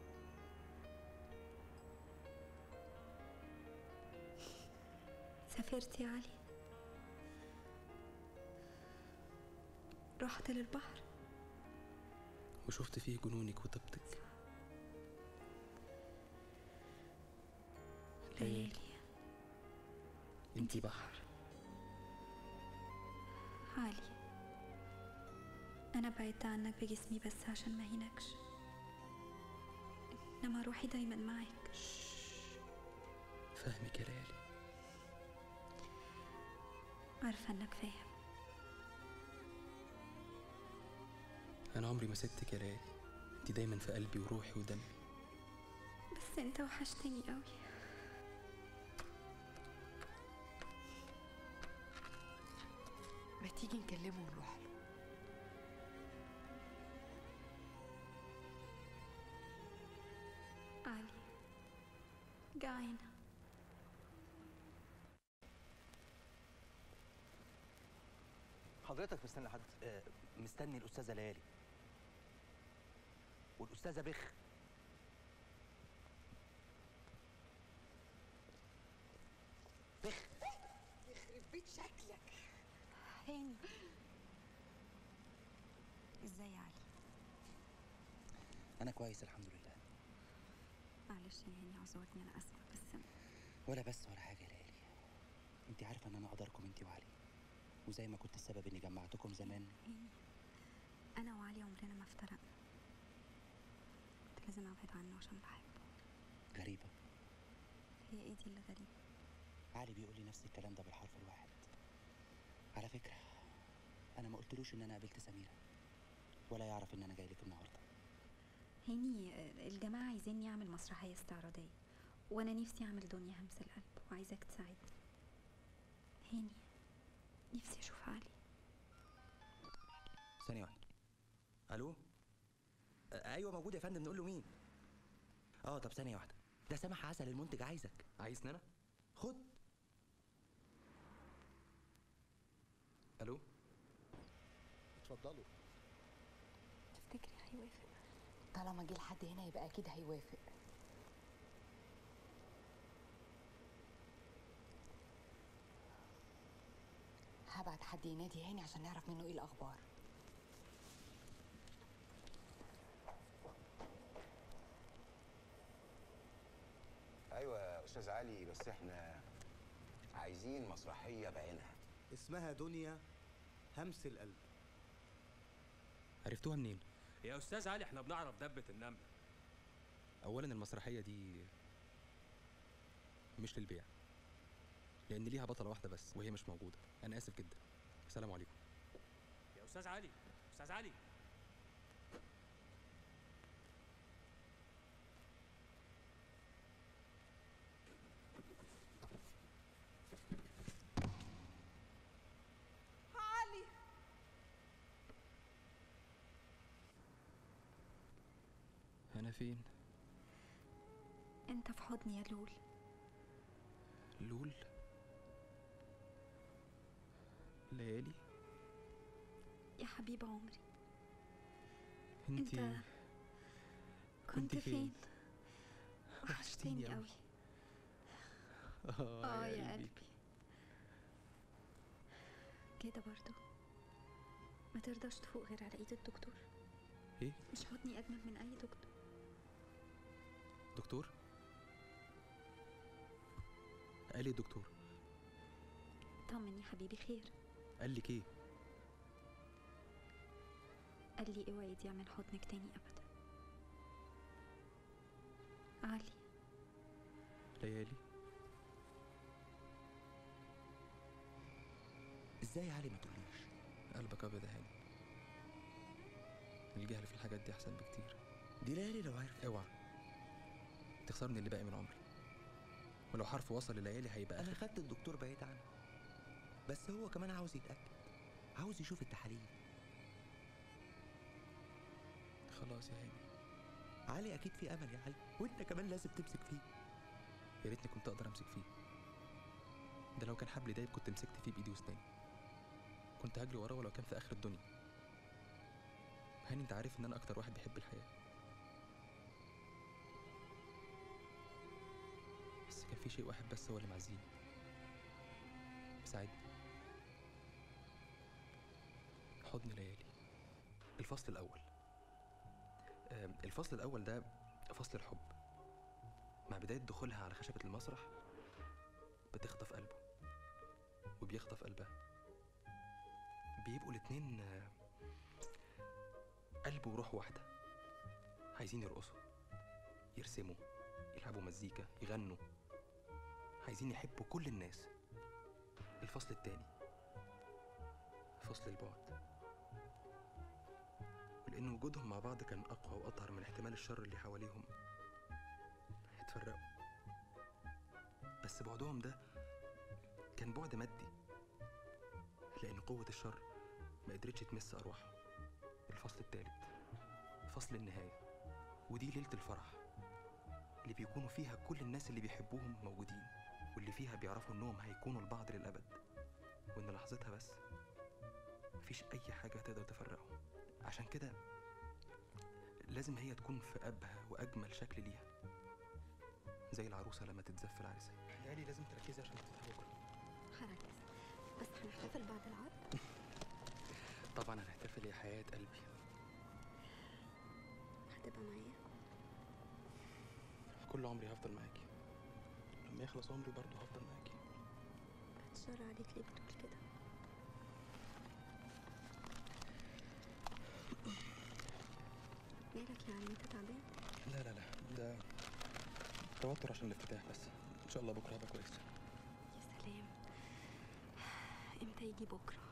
سافرت يا علي رحت للبحر وشفت فيه جنونك وطيبتك ليالي انتي بحر علي أنا بعدت عنك بجسمي بس عشان ما هينكش إنما روحي دايما معاك فاهمك يا ليالي عارفة إنك فاهم انا عمري ما سبتك يا ليالي انتي دايما في قلبي وروحي ودمي بس أنت وحشتني قوي تيجي نكلمه ونروح له علي جعانة حضرتك مستني حد آه مستني الاستاذه ليالي والاستاذه بخ بخ يخرب بيت شكلك هاني ازاي يا علي انا كويس الحمد لله معلش يا هاني اعذرني انا اسفه بس ولا بس ولا حاجه يا ليالي انت عارفه ان انا اقدركم انت وعلي وزي ما كنت السبب اني جمعتكم زمان هاني انا وعلي عمرنا ما افترقنا كنت لازم ابعد عنه عشان بحبه غريبه هي ايه دي اللي غريبه علي بيقول لي نفس الكلام ده بالحرف الواحد على فكره انا ما قلتلوش ان انا قابلت سميره ولا يعرف ان انا جاي لك النهارده هاني آه، الجماعه عايزيني اعمل مسرحيه استعراضيه وانا نفسي اعمل دنيا همس القلب وعايزاك تساعدني هاني نفسي اشوف علي ثانيه واحده الو آه، ايوه موجود يا فندم نقول له مين اه طب ثانيه واحده ده سامح عسل المنتج عايزك عايزني انا خد الو اتفضلوا تفتكري هيوافق طالما جه لحد هنا يبقى اكيد هيوافق هبعت حد ينادي هاني عشان نعرف منه ايه الاخبار ايوه يا استاذ علي بس احنا عايزين مسرحيه بعينها اسمها دنيا همس القلب عرفتوها منين يا استاذ علي احنا بنعرف دبه النمله اولا المسرحيه دي مش للبيع لان ليها بطله واحده بس وهي مش موجوده انا اسف جدا السلام عليكم يا استاذ علي استاذ علي علي انا فين انت في حضني يا لول لول ليالي يا حبيب عمري انت انت كنت فين؟ فين وحشتني قوي اه, اه يا قلبي كده برضو ما ترضاش تفوق غير على ايد الدكتور ايه مش حضني اجمل من اي دكتور دكتور قال لي الدكتور طمن يا حبيبي خير قال لك ايه قال لي اوعي يضيع من حضنك تاني ابدا علي ليالي ازاي يا علي ما تقوليش قلبك ابيض يا هاني الجهل في الحاجات دي احسن بكتير دي ليالي لو عارف اوعى تخسرني اللي باقي من عمري ولو حرف وصل لليالي هيبقى انا اخر خدت الدكتور بعيد عنه بس هو كمان عاوز يتاكد عاوز يشوف التحاليل خلاص يا هاني علي اكيد في امل يا علي وانت كمان لازم تمسك فيه يا ريتني كنت اقدر امسك فيه ده لو كان حبل دايب كنت مسكت فيه بايدي واسناني كنت هجري وراه ولو كان في اخر الدنيا هاني انت عارف ان انا اكتر واحد بيحب الحياه بس كان في شيء واحد بس هو اللي معزيني ساعدني حضن ليالي الفصل الأول آم، الفصل الأول ده فصل الحب مع بداية دخولها على خشبة المسرح بتخطف قلبه وبيخطف قلبها بيبقوا الاتنين آه، قلب وروح واحدة عايزين يرقصوا يرسموا يلعبوا مزيكا يغنوا عايزين يحبوا كل الناس الفصل التاني فصل البعد ولأن وجودهم مع بعض كان أقوى وأطهر من احتمال الشر اللي حواليهم اتفرقوا بس بعدهم ده كان بعد مادي لأن قوة الشر ما قدرتش تمس أرواحهم الفصل التالت فصل النهاية ودي ليلة الفرح اللي بيكونوا فيها كل الناس اللي بيحبوهم موجودين واللي فيها بيعرفوا إنهم هيكونوا لبعض للأبد وإن لحظتها بس مفيش أي حاجة تقدر تفرقهم عشان كده لازم هي تكون في أبهى وأجمل شكل ليها زي العروسة لما تتزف العريسة يعني لازم تركزي عشان تفتحي بكرة هركز بس هنحتفل بعد العرض طبعا هنحتفل يا حياة قلبي هتبقى معايا كل عمري هفضل معاكي لما يخلص عمري برضه هفضل معاكي هتشر عليك ليه بتقول كده مالك يعني انت تعبان لا لا لا ده توتر عشان الافتتاح بس ان شاء الله بكره هبقى كويس يا سلام امتى يجي بكره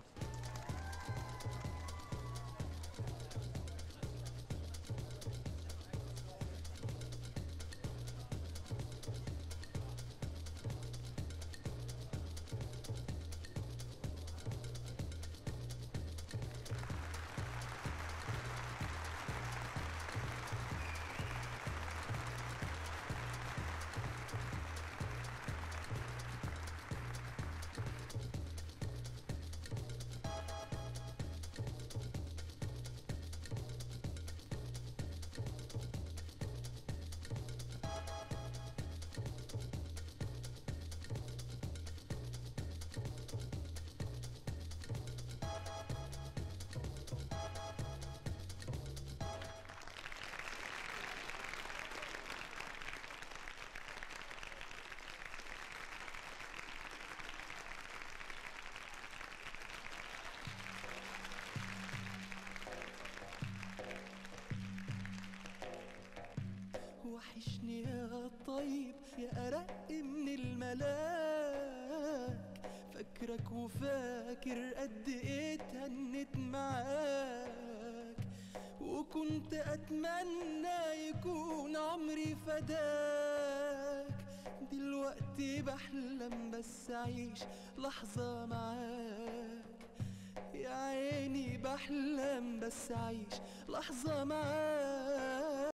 وحشني يا طيب يا أرق من الملاك فاكرك وفاكر قد ايه اتهنت معاك وكنت أتمنى يكون عمري فداك دلوقتي بحلم بس أعيش لحظة معاك يا عيني بحلم بس أعيش لحظة معاك